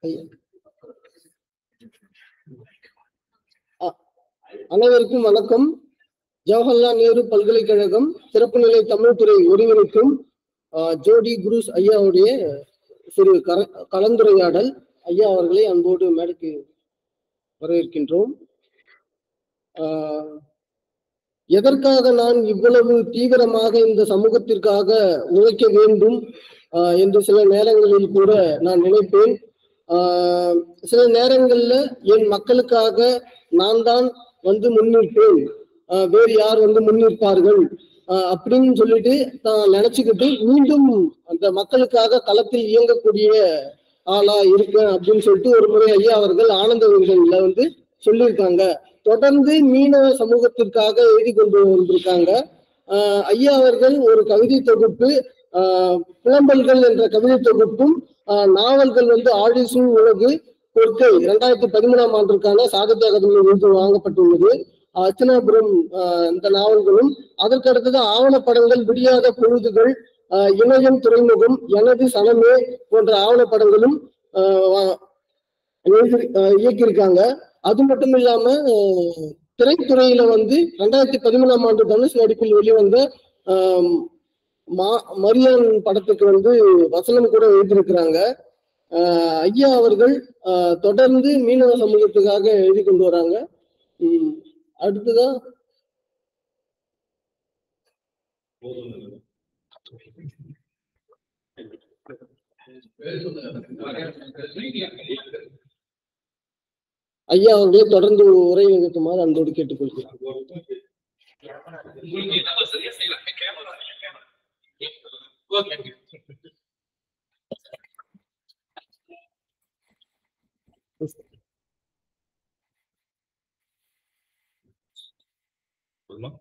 அ- அனைவருக்கும் வணக்கம் ஜவஹர்லால் நேரு பல்கலைக்கழகம் சிறப்பு நிலை தமிழ்துறை ஒருங்கிணைக்கும் ஆ, ஜோடி குருஸ் ஐயாவுடைய சிறு கர- கலந்துரையாடல் ஐயா அவர்களை அன்போடு மேடைக்கு வரவேற்கின்றோம் ஆ, எதற்காக நான் இவ்வளவு தீவிரமாக இந்த சமூகத்திற்காக உழைக்க வேண்டும் ஆ, என்று சில நேரங்களில் கூட நான் நினைப்பேன் ஆஹ் சில நேரங்கள்ல என் மக்களுக்காக நான் தான் வந்து முன்னிற்பேன் ஆஹ் வேறு யார் வந்து முன்னிற்பார்கள் ஆஹ் அப்படின்னு சொல்லிட்டு நான் நினைச்சுக்கிட்டு மீண்டும் அந்த மக்களுக்காக களத்தில் இயங்கக்கூடிய ஆளா இருக்கேன் அப்படின்னு சொல்லிட்டு ஒரு முறை ஐயா அவர்கள் ஆனந்த விகடன்ல வந்து சொல்லியிருக்காங்க தொடர்ந்து மீனவ சமூகத்திற்காக எழுதி கொண்டு வந்திருக்காங்க ஆஹ் ஐயா அவர்கள் ஒரு கவிதை தொகுப்பு ஆஹ் புலம்பல்கள் என்ற கவிதை தொகுப்பும் ஆஹ் நாவல்கள் வந்து ஆழிசூழ் உலகு கொற்கை இரண்டாயிரத்தி பதிமூணாம் ஆண்டிற்கான சாகித்ய அகாதமி விருது வாங்கப்பட்டுள்ளது அர்ச்சனாபுரம் ஆஹ் இந்த நாவல்களும் அதற்கு அடுத்தது ஆவணப்படங்கள் விடியாத பொழுதுகள் ஆஹ் இணையம் துறைமுகம் எனது சனமே போன்ற ஆவணப்படங்களும் ஆஹ் வா- எழுதி- ஆஹ் இயக்கியிருக்காங்க அது மட்டும் இல்லாம ஆஹ் திரைத்துறையில வந்து ரெண்டாயிரத்தி பதிமூணாம் ஆண்டு தனுஷ் நடிப்பில் வெளிவந்த ஆஹ் மா மரியான் படத்துக்கு வந்து வசனம் கூட எழுதியிருக்கிறாங்க ஆஹ் ஐயா அவர்கள் ஆஹ் தொடர்ந்து மீனவ சமூகத்துக்காக எழுதி கொண்டு வராங்க உம் அடுத்ததான் ஐயா அவர்களை தொடர்ந்து உரை நிகழ்த்துமாறு அன்போடு கேட்டுக்கொள்கிறேன் போதுமா?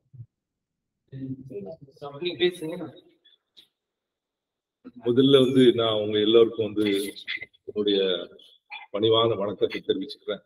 முதல்ல வந்து நான் உங்க எல்லாருக்கும் வந்து என்னுடைய பணிவான வணக்கத்தை தெரிவிச்சுக்கிறேன்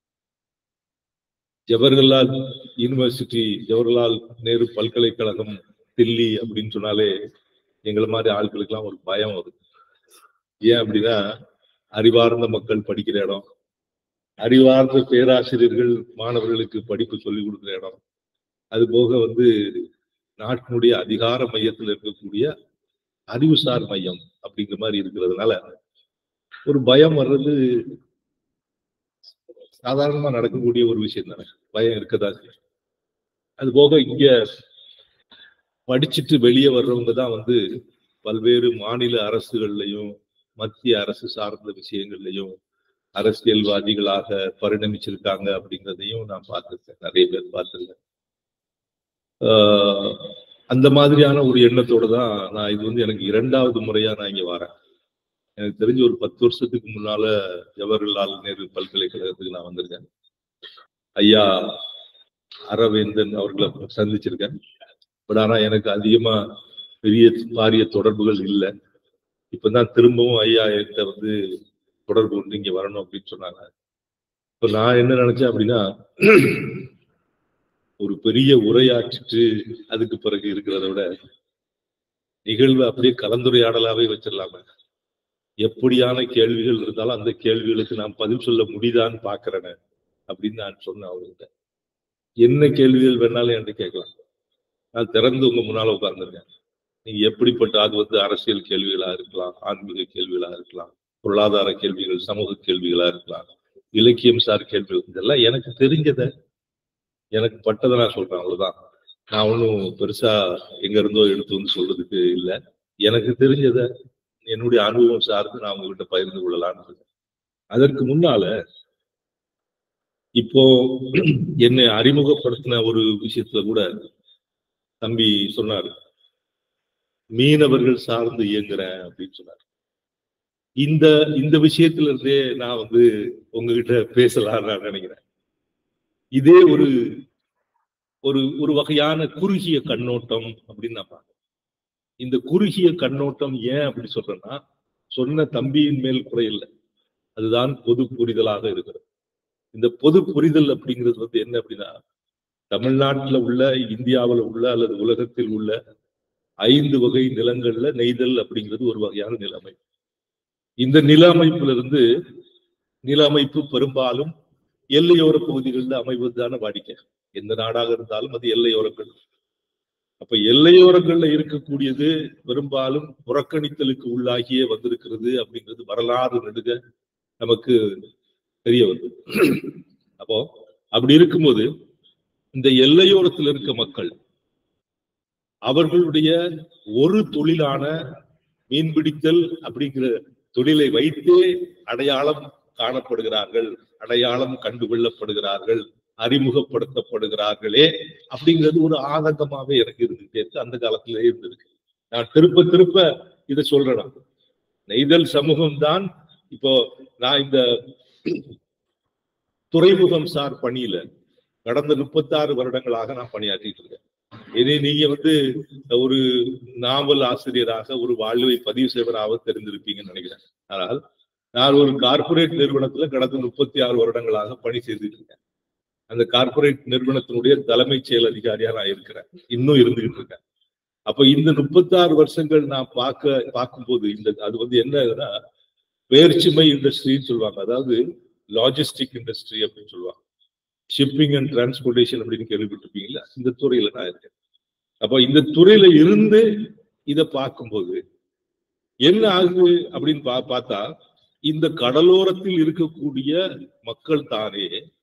ஜவஹர்லால் யூனிவர்சிட்டி ஜவஹர்லால் நேரு பல்கலைக்கழகம் தில்லி அப்படின்னு சொன்னாலே எங்களை மாதிரி ஆட்களுக்கெல்லாம் ஒரு பயம் வரும் ஏன் அப்படின்னா அறிவார்ந்த மக்கள் படிக்கிற இடம் அறிவார்ந்த பேராசிரியர்கள் மாணவர்களுக்கு படிப்பு சொல்லி கொடுக்குற இடம் அது போக வந்து நாட்டினுடைய அதிகார மையத்தில் இருக்கக்கூடிய அறிவுசார் மையம் அப்படிங்கிற மாதிரி இருக்கிறதுனால ஒரு பயம் வர்றது சாதாரணமா நடக்கக்கூடிய ஒரு விஷயம் தானே பயம் இருக்கதா செய்யும். அது போக இங்க படிச்சுட்டு வெளியே வர்றவங்க தான் வந்து பல்வேறு மாநில அரசுகள்லையும் மத்திய அரசு சார்ந்த விஷயங்கள்லையும் அரசியல்வாதிகளாக பரிணமிச்சிருக்காங்க அப்படிங்கிறதையும் நான் பார்த்திருக்கேன் நிறைய பேர் பார்த்திருக்கேன் ஆஹ் அந்த மாதிரியான ஒரு எண்ணத்தோட தான் நான் இது வந்து எனக்கு இரண்டாவது முறையா நான் இங்க வரேன் எனக்கு தெரிஞ்ச ஒரு பத்து வருஷத்துக்கு முன்னால ஜவஹர்லால் நேரு பல்கலைக்கழகத்துக்கு நான் வந்திருக்கேன் ஐயா அரவேந்தன் அவர்களை சந்திச்சிருக்கேன் பட் ஆனா எனக்கு அதிகமா பெரிய பாரிய தொடர்புகள் இல்லை இப்பதான் திரும்பவும் ஐயா என்கிட்ட வந்து தொடர்பு கொண்டு இங்க வரணும் அப்படின்னு சொன்னாங்க இப்ப நான் என்ன நினைச்சேன் அப்படின்னா ஒரு பெரிய உரையாற்றிட்டு அதுக்கு பிறகு இருக்கிறத விட நிகழ்வு அப்படியே கலந்துரையாடலாவே வச்சிடலாமே எப்படியான கேள்விகள் இருந்தாலும் அந்த கேள்விகளுக்கு நான் பதில் சொல்ல முடியுதான்னு பாக்குறேன் அப்படின்னு நான் சொன்னேன் அவர்கிட்ட என்ன கேள்விகள் வேணாலும் என்கிட்ட கேட்கலாம் நான் திறந்து உங்க முன்னால உட்கார்ந்துருக்கேன் நீங்க எப்படிப்பட்ட அது வந்து அரசியல் கேள்விகளா இருக்கலாம் ஆன்மீக கேள்விகளா இருக்கலாம் பொருளாதார கேள்விகள் சமூக கேள்விகளா இருக்கலாம் இலக்கியம் சார் கேள்விகள் இதெல்லாம் எனக்கு தெரிஞ்சதை எனக்கு பட்டதை நான் சொல்றேன் அவ்வளவுதான் நான் ஒன்றும் பெருசா எங்க இருந்தோ எடுத்து வந்து சொல்றதுக்கு இல்லை எனக்கு தெரிஞ்சதை என்னுடைய அனுபவம் சார்ந்து நான் உங்ககிட்ட பகிர்ந்து கொள்ளலாம்னு இருக்கேன் அதற்கு முன்னால இப்போ என்னை அறிமுகப்படுத்தின ஒரு விஷயத்துல கூட தம்பி சொன்னாரு மீனவர்கள் சார்ந்து இயங்குறேன் அப்படின்னு சொன்னார் இந்த இந்த விஷயத்துல இருந்தே நான் வந்து உங்ககிட்ட பேசலாம்னு நான் நினைக்கிறேன் இதே ஒரு ஒரு ஒரு வகையான குறுகிய கண்ணோட்டம் அப்படின்னு நான் பார்க்கிறேன் இந்த குறுகிய கண்ணோட்டம் ஏன் அப்படி சொல்றேன்னா சொன்ன தம்பியின் மேல் குறை இல்லை அதுதான் பொது புரிதலாக இருக்கிறது இந்த பொது புரிதல் அப்படிங்கிறது வந்து என்ன அப்படின்னா தமிழ்நாட்டுல உள்ள இந்தியாவுல உள்ள அல்லது உலகத்தில் உள்ள ஐந்து வகை நிலங்கள்ல நெய்தல் அப்படிங்கிறது ஒரு வகையான நிலைமை இந்த நில அமைப்புல இருந்து நில அமைப்பு பெரும்பாலும் எல்லையோர பகுதிகளில் அமைவதுதான வாடிக்கை எந்த நாடாக இருந்தாலும் அது எல்லையோரங்கள் அப்ப எல்லையோரங்கள்ல இருக்கக்கூடியது பெரும்பாலும் புறக்கணித்தலுக்கு உள்ளாகியே வந்திருக்கிறது அப்படிங்கிறது வரலாறு நெடுக நமக்கு தெரிய வருது அப்போ அப்படி இருக்கும்போது இந்த எல்லையோரத்தில் இருக்க மக்கள் அவர்களுடைய ஒரு தொழிலான மீன்பிடித்தல் அப்படிங்கிற தொழிலை வைத்தே அடையாளம் காணப்படுகிறார்கள் அடையாளம் கண்டுகொள்ளப்படுகிறார்கள் அறிமுகப்படுத்தப்படுகிறார்களே அப்படிங்கிறது ஒரு ஆதங்கமாவே எனக்கு இருந்துட்டே இருக்கு அந்த காலத்திலே இருந்திருக்கு நான் திருப்ப திருப்ப இதை சொல்றேன் நான். நெய்தல் சமூகம் தான் இப்போ நான் இந்த துறைமுகம் சார் பணியில கடந்த முப்பத்தாறு வருடங்களாக நான் பணியாற்றிட்டு இருக்கேன் இனி நீங்க வந்து ஒரு நாவல் ஆசிரியராக ஒரு வாழ்வை பதிவு செய்வராக தெரிந்திருப்பீங்கன்னு நினைக்கிறேன் ஆனால் நான் ஒரு கார்ப்பரேட் நிறுவனத்துல கடந்த முப்பத்தி ஆறு வருடங்களாக பணி செய்துட்டு இருக்கேன் அந்த கார்ப்பரேட் நிறுவனத்தினுடைய தலைமைச் செயல் அதிகாரியா நான் இருக்கிறேன் இன்னும் இருந்துகிட்டு இருக்கேன் அப்ப இந்த முப்பத்தாறு வருஷங்கள் நான் பார்க்க பார்க்கும்போது இந்த அது வந்து என்னன்னா வேர்ச்சுமை இண்டஸ்ட்ரின்னு சொல்லுவாங்க அதாவது லாஜிஸ்டிக் இண்டஸ்ட்ரி அப்படின்னு சொல்லுவாங்க ஷிப்பிங் அண்ட் டிரான்ஸ்போர்டேஷன் அப்படின்னு கேள்விப்பட்டிருப்பீங்களா இந்த துறையில நான் இருக்கேன் அப்போ இந்த துறையில இருந்து இதை பார்க்கும்போது என்ன ஆகுது அப்படின்னு பா பார்த்தா இந்த கடலோரத்தில் இருக்கக்கூடிய மக்கள் தானே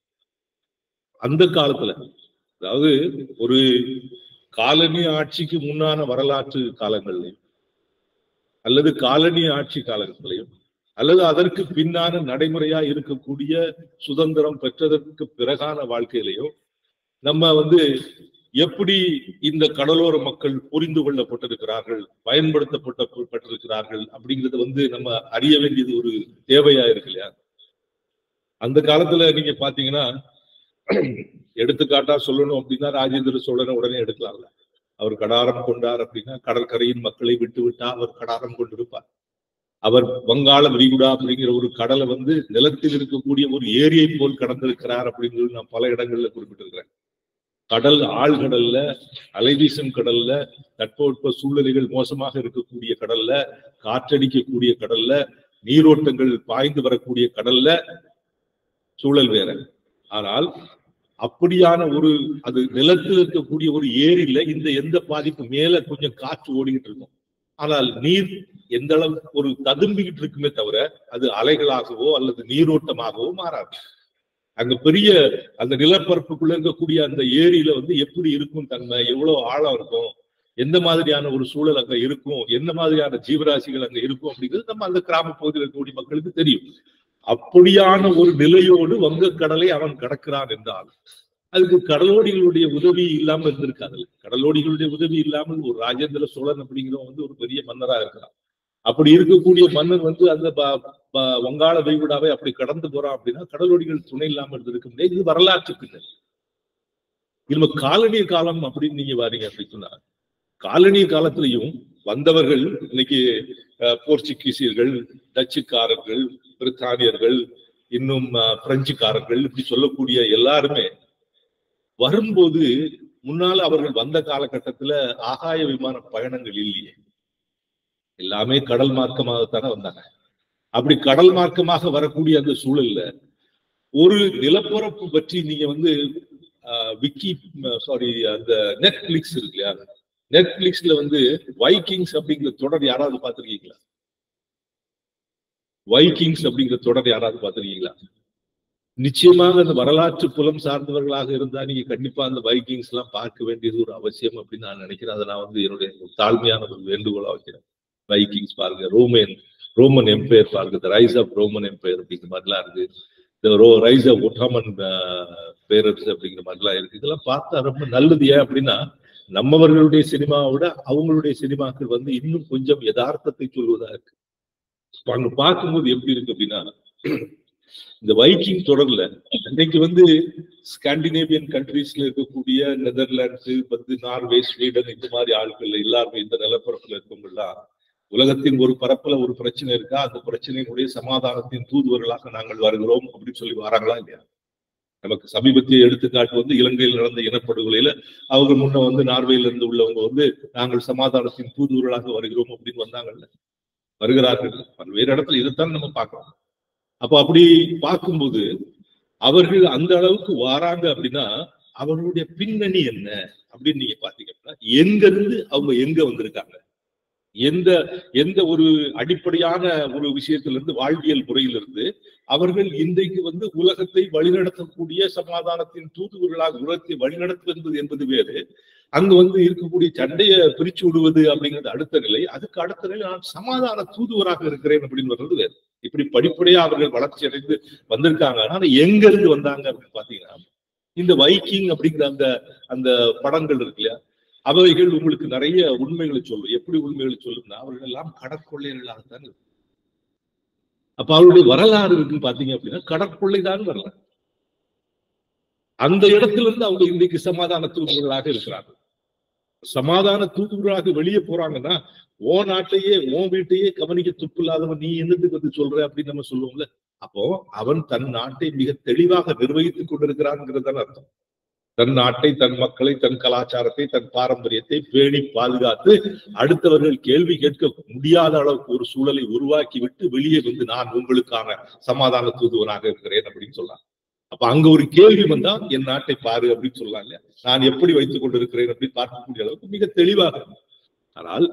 அந்த காலத்துல அதாவது ஒரு காலனி ஆட்சிக்கு முன்னான வரலாற்று காலங்கள்லையும் அல்லது காலனி ஆட்சி காலங்களையும் அல்லது அதற்கு பின்னான நடைமுறையா இருக்கக்கூடிய சுதந்திரம் பெற்றதற்கு பிறகான வாழ்க்கையிலையும் நம்ம வந்து எப்படி இந்த கடலோர மக்கள் புரிந்து கொள்ளப்பட்டிருக்கிறார்கள் பயன்படுத்தப்பட்டப்பட்டிருக்கிறார்கள் அப்படிங்கறது வந்து நம்ம அறிய வேண்டியது ஒரு தேவையா இருக்கு இல்லையா அந்த காலத்துல நீங்க பாத்தீங்கன்னா எடுத்துக்காட்டா சொல்லணும் அப்படின்னா ராஜேந்திர சோழனை உடனே எடுக்கலாம்ல அவர் கடாரம் கொண்டார் அப்படின்னா கடற்கரையின் மக்களை விட்டு விட்டா அவர் கடாரம் கொண்டிருப்பார் அவர் வங்காள விரிகுடா அப்படிங்கிற ஒரு கடலை வந்து நிலத்தில் இருக்கக்கூடிய ஒரு ஏரியை போல் கடந்திருக்கிறார் அப்படிங்கிறது நான் பல இடங்கள்ல குறிப்பிட்டிருக்கிறேன் கடல் ஆழ்கடல்ல அலைவீசும் கடல்ல தட்பவெட்ப சூழ்நிலைகள் மோசமாக இருக்கக்கூடிய கடல்ல காற்றடிக்கக்கூடிய கடல்ல நீரோட்டங்கள் பாய்ந்து வரக்கூடிய கடல்ல சூழல் வேற ஆனால் அப்படியான ஒரு அது நிலத்தில் இருக்கக்கூடிய ஒரு ஏரியில இந்த எந்த பாதிப்பு மேல கொஞ்சம் காற்று ஓடிக்கிட்டு இருக்கும் ஆனால் நீர் எந்த அளவு ஒரு ததும்பிக்கிட்டு இருக்குமே தவிர அது அலைகளாகவோ அல்லது நீரோட்டமாகவோ மாறாது அங்க பெரிய அந்த நிலப்பரப்புக்குள்ள இருக்கக்கூடிய அந்த ஏரியில வந்து எப்படி இருக்கும் தன்மை எவ்வளவு ஆழம் இருக்கும் எந்த மாதிரியான ஒரு சூழல் அங்க இருக்கும் என்ன மாதிரியான ஜீவராசிகள் அங்க இருக்கும் அப்படிங்கிறது நம்ம அந்த கிராம பகுதியில் இருக்கக்கூடிய மக்களுக்கு தெரியும் அப்படியான ஒரு நிலையோடு வங்கக்கடலை அவன் கடக்கிறான் என்றால் அதுக்கு கடலோடிகளுடைய உதவி இல்லாம இருந்திருக்காது கடலோடிகளுடைய உதவி இல்லாமல் ஒரு ராஜேந்திர சோழன் அப்படிங்கிறவன் வந்து ஒரு பெரிய மன்னரா இருக்கிறான் அப்படி இருக்கக்கூடிய மன்னன் வந்து அந்த ப- ப- வங்காள விரிகுடாவை அப்படி கடந்து போறான் அப்படின்னா கடலோடிகள் துணை இல்லாம இருந்திருக்க முடியாது இது வரலாற்று பின்னணி இது காலனி காலம் அப்படின்னு நீங்க வாரீங்க அப்படின்னு சொன்னா காலனி காலத்திலையும் வந்தவர்கள் இன்னைக்கு அஹ், போர்ச்சுகீசியர்கள் டச்சுக்காரர்கள் பிரித்தானியர்கள் இன்னும் அஹ், பிரெஞ்சுக்காரர்கள் இப்படி சொல்லக்கூடிய எல்லாருமே வரும்போது முன்னால அவர்கள் வந்த காலகட்டத்துல ஆகாய விமான பயணங்கள் இல்லையே எல்லாமே கடல் மார்க்கமாகத்தானே வந்தாங்க அப்படி கடல் மார்க்கமாக வரக்கூடிய அந்த சூழல்ல ஒரு நிலப்பரப்பு பற்றி நீங்க வந்து ஆஹ், விக்கி சாரி அந்த நெட்ஃபிளிக்ஸ் இருக்கு இல்லையா நெட்ஃபிளிக்ஸ்ல வந்து வைக்கிங்ஸ் அப்படிங்கிற தொடர் யாராவது பார்த்திருக்கீங்களா வைக்கிங்ஸ் அப்படிங்கிற தொடர் யாராவது பார்த்திருக்கீங்களா நிச்சயமாக அந்த வரலாற்று புலம் சார்ந்தவர்களாக இருந்தா நீங்க கண்டிப்பா அந்த வைக்கிங்ஸ் எல்லாம் பார்க்க வேண்டியது ஒரு அவசியம் அப்படின்னு நான் நினைக்கிறேன் அதை நான் வந்து என்னுடைய ஒரு தாழ்மையான ஒரு வேண்டுகோளா வைக்கிறேன் வைக்கிங்ஸ் பாருங்க ரோமன் ரோமன் எம்பையர் பாருங்க ரைஸ் ஆஃப் ரோமன் எம்பையர் அப்படிங்கிற மாதிரிலாம் இருக்கு இந்த ரோ ரைஸ் ஆஃப் ஒட்டாமன் பேரரசு அப்படிங்கிற மாதிரிலாம் இருக்கு இதெல்லாம் பார்த்தா ரொம்ப நல்லது ஏன் அப்படின்னா நம்மவர்களுடைய சினிமாவை விட அவங்களுடைய சினிமாக்கள் வந்து இன்னும் கொஞ்சம் யதார்த்தத்தை சொல்வதா இருக்கு இப்ப அங்க பார்க்கும்போது எப்படி இருக்கு அப்படின்னா இந்த வைக்கிங் தொடர்ல இன்னைக்கு வந்து ஸ்காண்டினேவியன் கண்ட்ரீஸ்ல இருக்கக்கூடிய நெதர்லாண்ட்ஸ் வந்து நார்வே ஸ்வீடன் இந்த மாதிரி ஆட்கள் எல்லாருமே இந்த நிலப்பரப்புல இருக்கவங்கலாம் உலகத்தின் ஒரு பரப்புல ஒரு பிரச்சனை இருக்கா அந்த பிரச்சனையினுடைய சமாதானத்தின் தூதுவர்களாக நாங்கள் வருகிறோம் அப்படின்னு சொல்லி வராங்களா இல்லையா நமக்கு சமீபத்திய எடுத்துக்காட்டு வந்து இலங்கையில் நடந்த இனப்படுகொலையில அவங்க முன்ன வந்து நார்வேல இருந்து உள்ளவங்க வந்து நாங்கள் சமாதானத்தின் தூதுவர்களாக வருகிறோம் அப்படின்னு வந்தாங்கல்ல வருகிறார்கள் பல்வேறு இடத்துல இதைத்தான் நம்ம பார்க்கலாம் அப்ப அப்படி பார்க்கும்போது அவர்கள் அந்த அளவுக்கு வாராங்க அப்படின்னா அவர்களுடைய பின்னணி என்ன அப்படின்னு நீங்க பாத்தீங்கன்னா எங்க இருந்து அவங்க எங்க வந்திருக்காங்க எந்த எந்த ஒரு அடிப்படையான ஒரு விஷயத்திலிருந்து வாழ்வியல் முறையிலிருந்து அவர்கள் இன்றைக்கு வந்து உலகத்தை வழிநடத்தக்கூடிய சமாதானத்தின் தூதுவர்களாக உலகத்தை வழிநடத்துவது என்பது வேறு அங்க வந்து இருக்கக்கூடிய சண்டையை பிரிச்சு விடுவது அப்படிங்கிறது அடுத்த நிலை அதுக்கு அடுத்த நிலை நான் சமாதான தூதுவராக இருக்கிறேன் அப்படின்னு வர்றது வேறு இப்படி படிப்படியா அவர்கள் வளர்ச்சி அடைந்து வந்திருக்காங்க ஆனா எங்க இருந்து வந்தாங்க அப்படின்னு பாத்தீங்கன்னா இந்த வைக்கிங் அப்படிங்கிற அந்த அந்த படங்கள் இருக்கு இல்லையா அவைகள் உங்களுக்கு நிறைய உண்மைகளை சொல்லும் எப்படி உண்மைகளை சொல்லும்னா அவர்கள் எல்லாம் கடற்கொள்ளையர்களாகத்தான் இருக்கு அப்ப அவருடைய வரலாறு இருக்குன்னு பாத்தீங்க அப்படின்னா கடற்கொள்ளை தான் வரலாறு அந்த இடத்துல இருந்து அவங்க இன்னைக்கு சமாதான தூதுவர்களாக இருக்கிறாங்க சமாதான தூதுவர்களாக வெளியே போறாங்கன்னா ஓ நாட்டையே ஓ வீட்டையே கவனிக்க துப்பு இல்லாதவன் நீ என்னத்துக்கு வந்து சொல்ற அப்படின்னு நம்ம சொல்லுவோம்ல அப்போ அவன் தன் நாட்டை மிக தெளிவாக நிர்வகித்துக் கொண்டிருக்கிறான்ங்கிறதான் அர்த்தம் தன் நாட்டை தன் மக்களை தன் கலாச்சாரத்தை தன் பாரம்பரியத்தை பேணி பாதுகாத்து அடுத்தவர்கள் கேள்வி கேட்க முடியாத அளவுக்கு ஒரு சூழலை உருவாக்கி விட்டு வெளியே வந்து நான் உங்களுக்கான சமாதான தூதுவனாக இருக்கிறேன் அப்படின்னு சொல்லலாம் அப்ப அங்க ஒரு கேள்வி வந்தா என் நாட்டை பாரு அப்படின்னு சொல்லலாம் இல்லையா நான் எப்படி வைத்துக் கொண்டிருக்கிறேன் அப்படின்னு பார்க்கக்கூடிய அளவுக்கு மிக தெளிவாக ஆனால்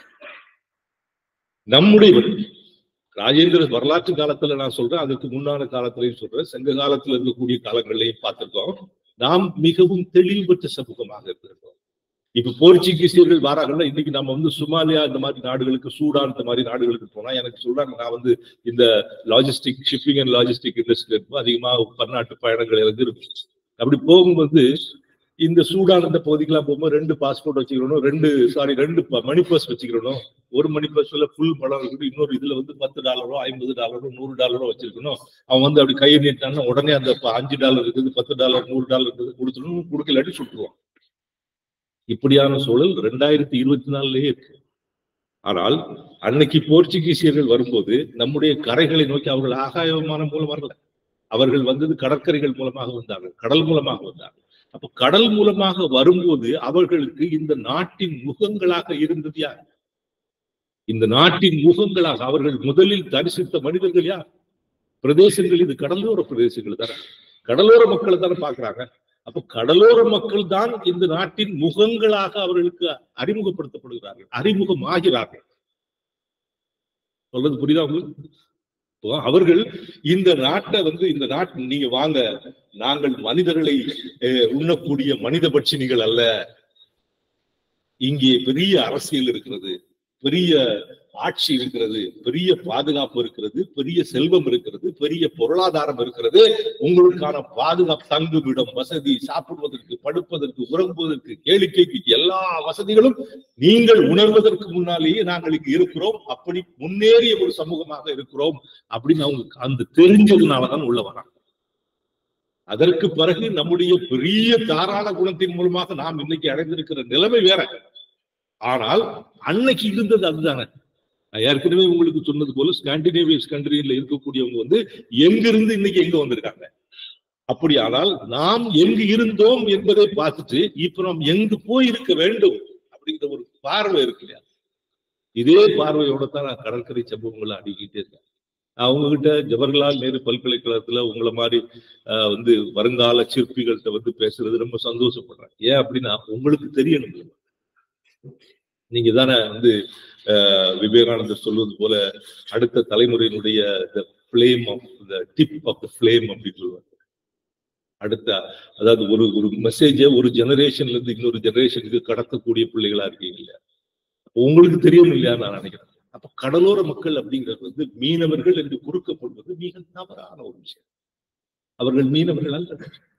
நம்முடைய ராஜேந்திர வரலாற்று காலத்துல நான் சொல்றேன் அதுக்கு முன்னான காலத்திலையும் சொல்றேன் சங்க காலத்துல இருக்கக்கூடிய காலங்களையும் பார்த்திருக்கோம் நாம் மிகவும் தெளிவு பெற்ற சமூகமாக இருக்கிறோம் இப்ப போர்ச்சுகீசியர்கள் வராங்கன்னா இன்னைக்கு நம்ம வந்து சுமாலியா இந்த மாதிரி நாடுகளுக்கு சூடான் இந்த மாதிரி நாடுகளுக்கு போனா எனக்கு சொல்றாங்க நான் வந்து இந்த logistic shipping and logistic industry இருக்கும் அதிகமா பன்னாட்டு பயணங்கள் வந்து இருக்கும் அப்படி போகும்போது இந்த சூடான் இந்த பகுதிக்கெல்லாம் போகும்போது ரெண்டு பாஸ்போர்ட் வச்சுக்கிறணும் ரெண்டு சாரி ரெண்டு மணி பர்ஸ் வச்சுக்கிறணும் ஒரு மணி பர்ஸ்ல ஃபுல் படம் இருக்குது இன்னொரு இதுல வந்து பத்து டாலரோ ஐம்பது டாலரோ நூறு டாலரோ வச்சிருக்கணும் அவன் வந்து அப்படி கையை நீட்டான்னா உடனே அந்த அஞ்சு டாலர் இருக்குது பத்து டாலர் நூறு டாலர் இருக்குது கொடுத்துடணும் கொடுக்கலாட்டி சுட்டுருவான் இப்படியான சூழல் ரெண்டாயிரத்தி இருபத்தி நாலுலயே இருக்கு ஆனால் அன்னைக்கு போர்ச்சுகீசியர்கள் வரும்போது நம்முடைய கரைகளை நோக்கி அவர்கள் ஆகாய விமானம் மூலம் வரல அவர்கள் வந்தது கடற்கரைகள் மூலமாக வந்தாங்க கடல் மூலமாக வந்தாங்க அப்ப கடல் மூலமாக வரும்போது அவர்களுக்கு இந்த நாட்டின் முகங்களாக இருந்தது யார் இந்த நாட்டின் முகங்களாக அவர்கள் முதலில் தரிசித்த மனிதர்கள் யார் பிரதேசங்கள் இது கடலோர பிரதேசங்கள் தானே கடலோர மக்களை தானே பாக்குறாங்க அப்ப கடலோர மக்கள் தான் இந்த நாட்டின் முகங்களாக அவர்களுக்கு அறிமுகப்படுத்தப்படுகிறார்கள் அறிமுகமாகிறார்கள் சொல்றது புரியுதா உங்களுக்கு அவர்கள் இந்த நாட்டை வந்து இந்த நாட்டு நீங்க வாங்க நாங்கள் மனிதர்களை உண்ணக்கூடிய மனித பட்சினிகள் அல்ல இங்கே பெரிய அரசியல் இருக்கிறது பெரிய ஆட்சி இருக்கிறது பெரிய பாதுகாப்பு இருக்கிறது பெரிய செல்வம் இருக்கிறது பெரிய பொருளாதாரம் இருக்கிறது உங்களுக்கான பாதுகாப்பு தங்குமிடம் வசதி சாப்பிடுவதற்கு படுப்பதற்கு உறங்குவதற்கு கேளிக்கைக்கு எல்லா வசதிகளும் நீங்கள் உணர்வதற்கு முன்னாலேயே நாங்கள் இங்கு இருக்கிறோம் அப்படி முன்னேறிய ஒரு சமூகமாக இருக்கிறோம் அப்படின்னு அவங்க அந்த தெரிஞ்சதுனாலதான் உள்ள வராங்க அதற்கு பிறகு நம்முடைய பெரிய தாராள குணத்தின் மூலமாக நாம் இன்னைக்கு அடைந்திருக்கிற நிலைமை வேற ஆனால் அன்னைக்கு இருந்தது அதுதானே ஏற்கனவே உங்களுக்கு சொன்னது போல ஸ்காண்டினேவியஸ் கண்ட்ரியில இருக்கக்கூடியவங்க வந்து எங்கிருந்து இன்னைக்கு எங்க வந்திருக்காங்க அப்படியானால் நாம் எங்கு இருந்தோம் என்பதை பார்த்துட்டு இப்ப நாம் எங்கு போய் இருக்க வேண்டும் அப்படிங்கிற ஒரு பார்வை இருக்கு இல்லையா இதே பார்வையோட தான் நான் கடற்கரை சம்பவங்களை அடிக்கிட்டே இருக்கேன் அவங்க கிட்ட ஜவஹர்லால் நேரு பல்கலைக்கழகத்துல உங்களை மாதிரி வந்து வருங்கால சிற்பிகள்கிட்ட வந்து பேசுறது ரொம்ப சந்தோஷப்படுறேன் ஏன் அப்படின்னா உங்களுக்கு தெரியணும் நீங்க தானே வந்து விவேகானந்தர் சொல்வது போல அடுத்த தலைமுறையினுடைய blame of the tip of the blame அப்படின்னு சொல்லுவாங்க அடுத்த அதாவது ஒரு ஒரு மெசேஜை ஒரு ஜெனரேஷன்ல இருந்து இன்னொரு ஜெனரேஷனுக்கு கடத்தக்கூடிய பிள்ளைகளா இருக்கீங்க இல்லையா உங்களுக்கு தெரியும் இல்லையா நான் நினைக்கிறேன் அப்ப கடலோர மக்கள் அப்படிங்கிறது வந்து மீனவர்கள் என்று குறுக்கப்படுவது மிக தவறான ஒரு விஷயம் அவர்கள் மீனவர்கள் அல்ல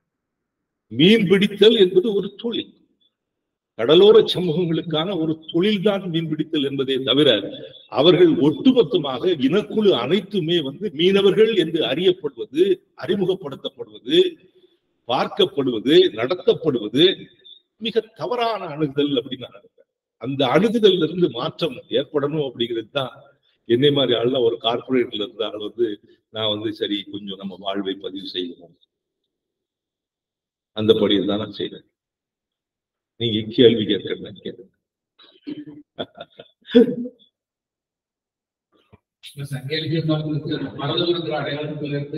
மீன் பிடித்தல் என்பது ஒரு தொழில் கடலோர சமூகங்களுக்கான ஒரு தொழில்தான் மீன்பிடித்தல் என்பதே தவிர அவர்கள் ஒட்டுமொத்தமாக இனக்குழு அனைத்துமே வந்து மீனவர்கள் என்று அறியப்படுவது அறிமுகப்படுத்தப்படுவது பார்க்கப்படுவது நடத்தப்படுவது மிக தவறான அணுகுதல் அப்படின்னு நான் நினைக்கிறேன் அந்த அணுகுதல்ல இருந்து மாற்றம் ஏற்படணும் அப்படிங்கிறது தான் என்னை மாதிரி ஆள்ல ஒரு கார்பரேட்ல இருந்த ஆள் வந்து நான் வந்து சரி கொஞ்சம் நம்ம வாழ்வை பதிவு செய்யணும் அந்த படியை தான் நான் செய்யறேன் நீங்க கேள்வி கேட்கறேன் கேளுங்க சங்கேலிக்கு மரதவர்கள் அடையாளத்திலிருந்து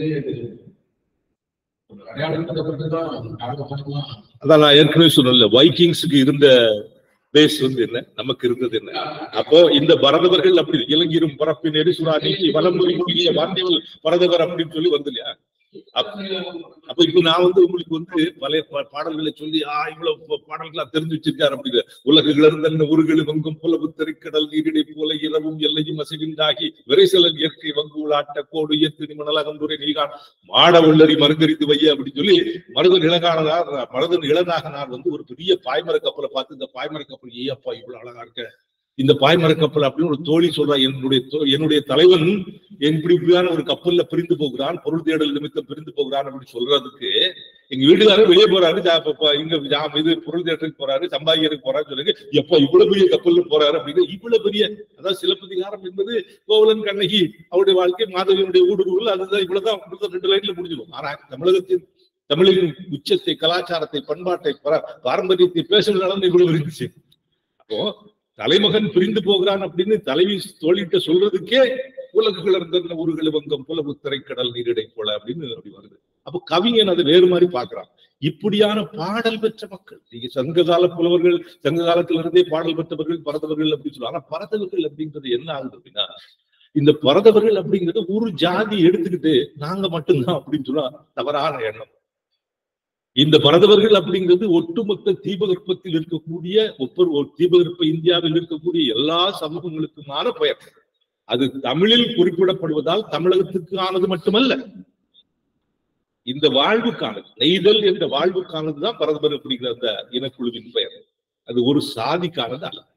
அடையாளப்படுத்தப்பட்டுதான் ஆரம்பமா அதான் நான் ஏற்கனவே சொன்னேன்ல வைக்கிங்ஸுக்கு இருந்த பேஸ் வந்து என்ன நமக்கு இருந்தது என்ன அப்போ இந்த பரதவர்கள் அப்படி இலங்கிரும் பரப்பின் எரிசுரா நீக்கி வலம்புரி முடிய வாண்டியவள் பரதவர் அப்படின்னு சொல்லி வந்து இல்லையா அப்ப இப்ப நான் வந்து உங்களுக்கு வந்து பழைய பா- பாடல்களை சொல்லி ஆ இவ்வளவு பா- பாடல்களா தெரிஞ்சு வச்சிருக்காரு அப்படிங்கிற உலக இழந்த ஊர்கள் வங்கும் புலவு தெருக்கடல் நீரிடை போல இரவும் எல்லையும் அசைவின்றாகி விரைசலன் இயற்கை வங்கு உளாட்ட கோடு இயற்கை மணலகந்துரை நீகான் மாட உள்ளரி மருந்தரித்து வைய அப்படின்னு சொல்லி மருதன் இளகானதார் மருதன் இளநாகனார் வந்து ஒரு பெரிய பாய்மர கப்பலை பார்த்து இந்த பாய்மர கப்பல் ஏப்பா இவ்வளவு அழகா இருக்க இந்த பாய்மர கப்பல் அப்படின்னு ஒரு தோழி சொல்றா என்னுடைய தோ- என்னுடைய தலைவன் இப்படி இப்படியான ஒரு கப்பல்ல பிரிந்து போகிறான் பொருள் தேடல் நிமித்தம் பிரிந்து போகிறான் அப்படின்னு சொல்றதுக்கு எங்க வீட்டுக்காரர் வெளியே போறாரு ஜா- இப்ப- இப்ப இங்க ஜா- இது பொருள் தேட்டருக்கு போறாரு சம்பாதிக்கிறதுக்கு போறாரு சொல்லுங்க எப்ப இவ்வளவு பெரிய கப்பல்ல போறாரு அப்படின்னு இவ்வளவு பெரிய அதாவது சிலப்பதிகாரம் என்பது கோவலன் கண்ணகி அவருடைய வாழ்க்கை மாதவியினுடைய ஊடுருவல் அதுதான் இவ்வளவுதான் இவ்வளவுதான் ரெண்டு லைன்ல முடிஞ்சிடும் ஆனா தமிழகத்தின் தமிழின் உச்சத்தை கலாச்சாரத்தை பண்பாட்டை பர- பாரம்பரியத்தை பேசுறதுனால இவ்வளவு இருந்துச்சு அப்போ தலைமகன் பிரிந்து போகிறான் அப்படின்னு தலைவி தோழிட்ட சொல்றதுக்கே உலகு கிளர்ந்த ஊர்கள் வங்கம் புலவு திரைக்கடல் நீரிடை போல அப்படின்னு அப்படி வருது அப்போ கவிஞன் அதை வேறு மாதிரி பார்க்கறான் இப்படியான பாடல் பெற்ற மக்கள் நீங்க சங்ககால புலவர்கள் சங்க காலத்துல இருந்தே பாடல் பெற்றவர்கள் பரதவர்கள் அப்படின்னு சொல்லுவாங்க ஆனா பரதவர்கள் அப்படின்றது என்ன ஆகுது அப்படின்னா இந்த பரதவர்கள் அப்படிங்கிறது ஒரு ஜாதி எடுத்துக்கிட்டு நாங்க மட்டும்தான் அப்படின்னு சொன்னா தவறான எண்ணம் இந்த பரதவர்கள் அப்படிங்கிறது ஒட்டுமொத்த தீபகற்பத்தில் இருக்கக்கூடிய ஒவ்வொரு ஒரு தீபகற்ப இந்தியாவில் இருக்கக்கூடிய எல்லா சமூகங்களுக்குமான பெயர் அது தமிழில் குறிப்பிடப்படுவதால் தமிழகத்துக்கு ஆனது மட்டுமல்ல இந்த வாழ்வுக்கானது நெய்தல் என்ற வாழ்வுக்கானதுதான் பரதவர் அப்படிங்கிற அந்த இனக்குழுவின் பெயர் அது ஒரு சாதிக்கானது அல்ல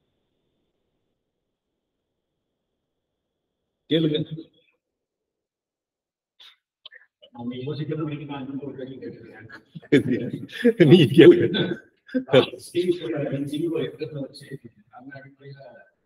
கேளுங்க அவங்க யோசிக்கிறது வரைக்கும் நான் இன்னும் ஒரு கேள்வி கேட்டிருக்கேன் நீங்க கேளுங்க ஸ்ரீவிஸ்வர ஜீவோ இருக்கிறத வச்சு அந்த அடிப்படையில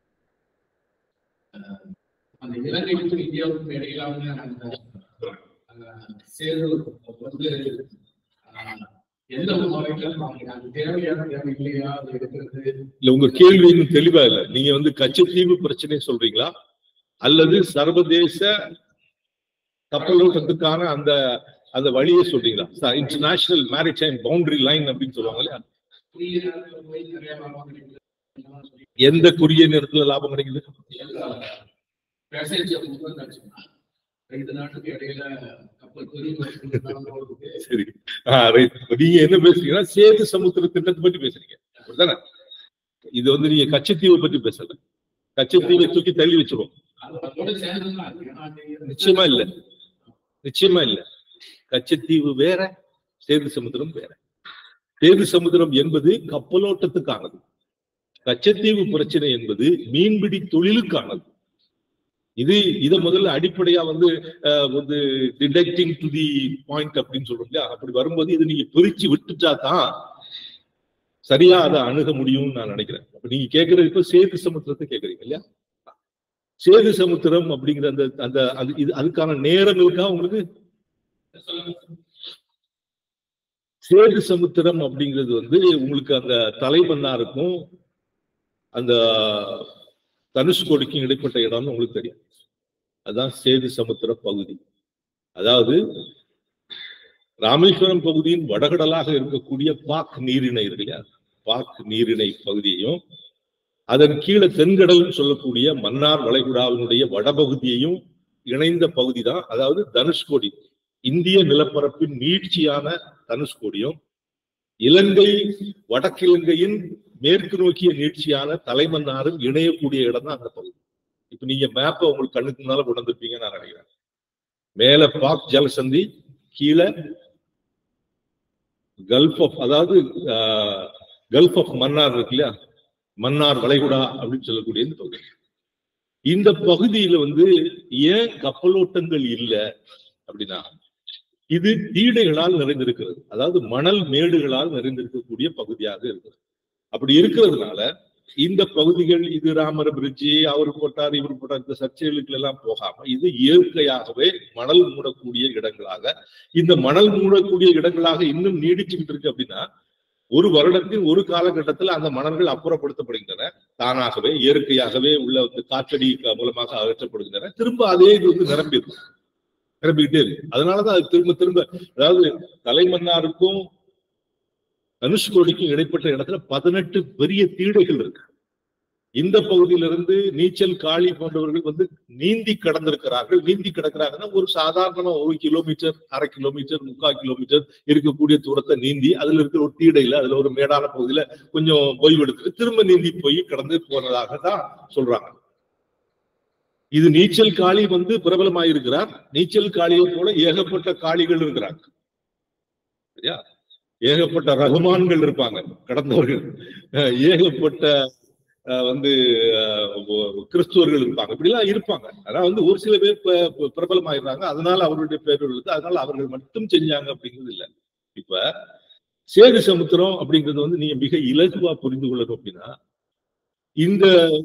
அஹ், அந்த இலங்கைக்கும் இந்தியாவுக்கும் இடையிலான அந்த அஹ், சேரு வந்து அஹ், எந்த ஒரு முறையில அவங்க அது தேவையா தேவை இல்லையா அது எடுக்கிறது இல்ல உங்க கேள்வி இன்னும் தெளிவா இல்ல நீங்க வந்து கச்சத்தீவு பிரச்சனை சொல்றீங்களா அல்லது சர்வதேச கப்பலோட்டத்துக்கான அந்த அந்த வழியை சொல்றீங்களா இன்டர்நேஷனல் மேரிடைம் பவுண்டரி லைன் அப்படின்னு சொல்லுவாங்க இல்லையா குறுகிய நேரத்துல போய் நிறைய லாபம் கிடைக்குது இதெல்லாம் சொல்லி எந்த குறுகிய நேரத்துல லாபம் கிடைக்குது பேசேஜ் அப்படின்னு நினைச்சோம்னா ரெண்டு நாட்டுக்கு இடையில கப்பல் பெரிய சரி ஆஹ் ரைட் நீங்க என்ன பேசுறீங்கன்னா சேது சமுத்திர திட்டத்தை பத்தி பேசுறீங்க அப்படிதானே இது வந்து நீங்க கச்சத்தீவை பத்தி பேசல கச்சத்தீவை தூக்கி தள்ளி வச்சிருவோம் அதோட சேர்ந்துதான் இருக்கு. ஏன்னா அது நிச்சயமா இல்ல நிச்சயமா இல்ல கச்சத்தீவு வேற சேது சமுத்திரம் வேற சேது சமுத்திரம் என்பது கப்பலோட்டத்துக்கானது கச்சத்தீவு பிரச்சனை என்பது மீன்பிடி தொழிலுக்கானது இது இத முதல்ல அடிப்படையா வந்து அஹ், வந்து டிடெக்டிங் டு தி பாயிண்ட் அப்படின்னு சொல்றோம் இல்லையா அப்படி வரும்போது இது நீங்க பிரிச்சு விட்டுட்டா தான் சரியா அதை அணுக முடியும்னு நான் நினைக்கிறேன் அப்ப நீங்க கேக்குறது இப்ப சேது சமுத்திரத்தை கேக்குறீங்க இல்லையா சேது சமுத்திரம் அப்படிங்கிற அந்த அந்த அது இது அதுக்கான நேரம் இருக்கா உங்களுக்கு சேது சமுத்திரம் அப்படிங்கிறது வந்து உங்களுக்கு அந்த தலைமன்னாருக்கும் அந்த தனுஷ்கோடிக்கும் இடைப்பட்ட இடம்னு உங்களுக்கு தெரியும் அதான் சேது சமுத்திர பகுதி அதாவது ராமேஸ்வரம் பகுதியின் வடகடலாக இருக்கக்கூடிய பாக் நீரிணை இருக்கு இல்லையா பாக் நீரிணை பகுதியையும் அதன் கீழே தென்கடல்னு சொல்லக்கூடிய மன்னார் வளைகுடாவினுடைய வடபகுதியையும் இணைந்த பகுதி தான் அதாவது தனுஷ்கோடி இந்திய நிலப்பரப்பின் நீட்சியான தனுஷ்கோடியும் இலங்கை வடக்கிலங்கையின் மேற்கு நோக்கிய நீட்சியான தலைமன்னாரும் இணையக்கூடிய இடம் தான் அந்த பகுதி இப்ப நீங்க மேப்பை உங்களுக்கு கண்ணுக்கு முன்னால கொண்டு வந்திருப்பீங்கன்னு நான் நினைக்கிறேன் மேல பாக் ஜலசந்தி கீழே கல்ஃப் ஆஃப் அதாவது கல்ஃப் ஆஃப் மன்னார் இருக்கு இல்லையா மன்னார் வளைகுடா அப்படின்னு சொல்லக்கூடிய இந்த பகுதி இந்த பகுதியில வந்து ஏன் கப்பலோட்டங்கள் இல்லை அப்படின்னா இது தீடைகளால் நிறைந்திருக்கிறது அதாவது மணல் மேடுகளால் நிறைந்திருக்கக்கூடிய பகுதியாக இருக்குது அப்படி இருக்கிறதுனால இந்த பகுதிகள் இது ராமர் பிரிட்ஜி அவர் போட்டார் இவர் போட்டார் இந்த சர்ச்சைகளுக்கு எல்லாம் போகாம இது இயற்கையாகவே மணல் மூடக்கூடிய இடங்களாக இந்த மணல் மூடக்கூடிய இடங்களாக இன்னும் நீடிச்சுக்கிட்டு இருக்கு அப்படின்னா ஒரு வருடத்தின் ஒரு காலகட்டத்தில் அந்த மணல்கள் அப்புறப்படுத்தப்படுகின்றன தானாகவே இயற்கையாகவே உள்ள வந்து காற்றடி க- மூலமாக அகற்றப்படுகின்றன திரும்ப அதே இது வந்து நிரம்பிடும் நிரம்பிக்கிட்டே இருக்கு அதனாலதான் அது திரும்ப திரும்ப அதாவது தலைமன்னாருக்கும் தனுஷ்கோடிக்கும் இடைப்பட்ட இடத்துல பதினெட்டு பெரிய தீடைகள் இருக்கு இந்த பகுதியிலிருந்து நீச்சல் காளி போன்றவர்கள் வந்து நீந்தி கடந்திருக்கிறார்கள் நீந்தி கிடக்கிறாங்கன்னா ஒரு சாதாரணமா ஒரு கிலோமீட்டர் அரை கிலோமீட்டர் முக்கால் கிலோமீட்டர் இருக்கக்கூடிய தூரத்தை நீந்தி அதுல இருக்கிற ஒரு தீடையில அதுல ஒரு மேடான பகுதியில கொஞ்சம் ஓய்வு எடுத்துட்டு திரும்ப நீந்தி போய் கடந்து போனதாக தான் சொல்றாங்க இது நீச்சல் காளி வந்து பிரபலமாயிருக்கிறார் நீச்சல் காளியை போல ஏகப்பட்ட காளிகள் இருக்கிறாங்க சரியா ஏகப்பட்ட ரகுமான்கள் இருப்பாங்க கடந்தவர்கள் அஹ் ஏகப்பட்ட அஹ், வந்து அஹ், ஒ- கிறிஸ்துவர்கள் இருப்பாங்க இப்படிலாம் இருப்பாங்க அதான் வந்து ஒரு சில பேர் ப- ப- பிரபலமாயிடுறாங்க அதனால அவருடைய பேர் இருக்கு அதனால அவர்கள் மட்டும் செஞ்சாங்க அப்படிங்கிறது இல்ல இப்ப சேது சமுத்திரம் அப்படிங்கிறது வந்து நீங்க மிக இலகுவா புரிந்து கொள்ளணும் அப்படின்னா இந்த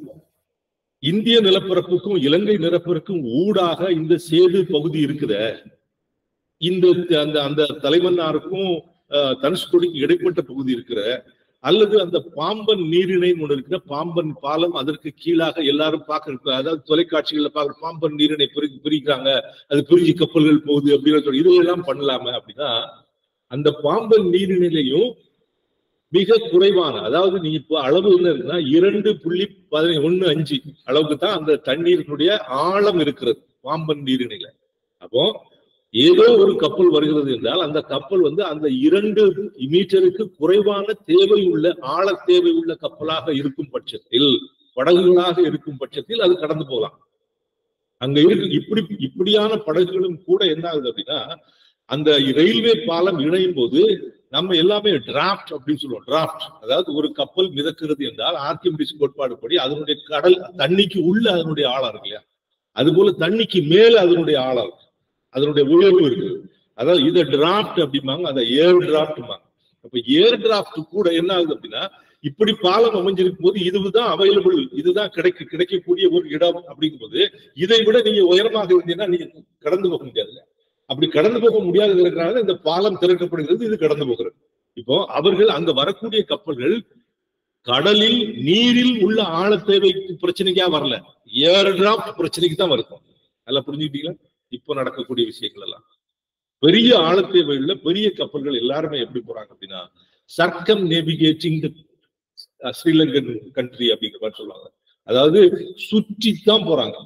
இந்திய நிலப்பரப்புக்கும் இலங்கை நிலப்பரப்புக்கும் ஊடாக இந்த சேது பகுதி இருக்குத இந்த அந்த அந்த தலைமன்னாருக்கும் அஹ், தனுஷ்கோடிக்கும் இடைப்பட்ட பகுதி இருக்கிற அல்லது அந்த பாம்பன் நீரிணை ஒன்று இருக்கிற பாம்பன் பாலம் அதற்கு கீழாக எல்லாரும் பார்க்க அதாவது தொலைக்காட்சிகள்ல பார்க்குற பாம்பன் நீரிணை பிரி பிரிக்கிறாங்க அது பிரிஞ்சு கப்பல்கள் போகுது அப்படின்னு சொல்லி இதெல்லாம் பண்ணலாமே அப்படின்னா அந்த பாம்பன் நீரிணையிலையும் மிக குறைவான அதாவது நீங்க இப்போ அளவு என்ன இருக்குன்னா இரண்டு புள்ளி பதினை ஒண்ணு அஞ்சு அளவுக்கு தான் அந்த தண்ணீரினுடைய ஆழம் இருக்கிறது பாம்பன் நீரிணையில அப்போ ஏதோ ஒரு கப்பல் வருகிறது என்றால் அந்த கப்பல் வந்து அந்த இரண்டு மீட்டருக்கு குறைவான தேவை உள்ள ஆழ தேவை உள்ள கப்பலாக இருக்கும் பட்சத்தில் படகுகளாக இருக்கும் பட்சத்தில் அது கடந்து போகலாம் அங்க இருக்கு இப்படி இப்படியான படகுகளும் கூட என்ன ஆகுது அப்படின்னா அந்த ரயில்வே பாலம் இணையும் போது நம்ம எல்லாமே டிராஃப்ட் அப்படின்னு சொல்லுவோம் டிராஃப்ட் அதாவது ஒரு கப்பல் மிதக்கிறது என்றால் ஆர்கிமிடிஸ் கோட்பாடு படி அதனுடைய கடல் தண்ணிக்கு உள்ள அதனுடைய ஆழம் இருக்கு இல்லையா அது போல தண்ணிக்கு மேல அதனுடைய ஆழம் இருக்கு அதனுடைய உயர்வு இருக்கு அதாவது இதை டிராஃப்ட் அப்படிம்பாங்க அதை ஏர் டிராஃப்ட்பாங்க அப்ப ஏர் டிராஃப்ட் கூட என்ன ஆகுது அப்படின்னா இப்படி பாலம் அமைஞ்சிருக்கும் போது இதுதான் அவைலபிள் இதுதான் கிடைக்க கிடைக்கக்கூடிய ஒரு இடம் அப்படிங்கும்போது இதை விட நீங்க உயரமாக இருந்தீங்கன்னா நீங்க கடந்து போக முடியாது அப்படி கடந்து போக முடியாததுனால இந்த பாலம் திறக்கப்படுகிறது இது கடந்து போகிறது இப்போ அவர்கள் அங்க வரக்கூடிய கப்பல்கள் கடலில் நீரில் உள்ள ஆழ தேவை பிரச்சனைக்கா வரல ஏர் டிராப்ட் பிரச்சனைக்கு தான் வருது நல்லா புரிஞ்சுக்கிட்டீங்களா இப்போ நடக்கக்கூடிய விஷயங்கள் எல்லாம் பெரிய ஆழ தேவை உள்ள பெரிய கப்பல்கள் எல்லாருமே எப்படி போறாங்க அப்படின்னா சர்க்கம் நேவிகேட்டிங் ஸ்ரீலங்கன் கண்ட்ரி அப்படிங்கிற மாதிரி சொல்லுவாங்க அதாவது சுற்றி தான் போறாங்க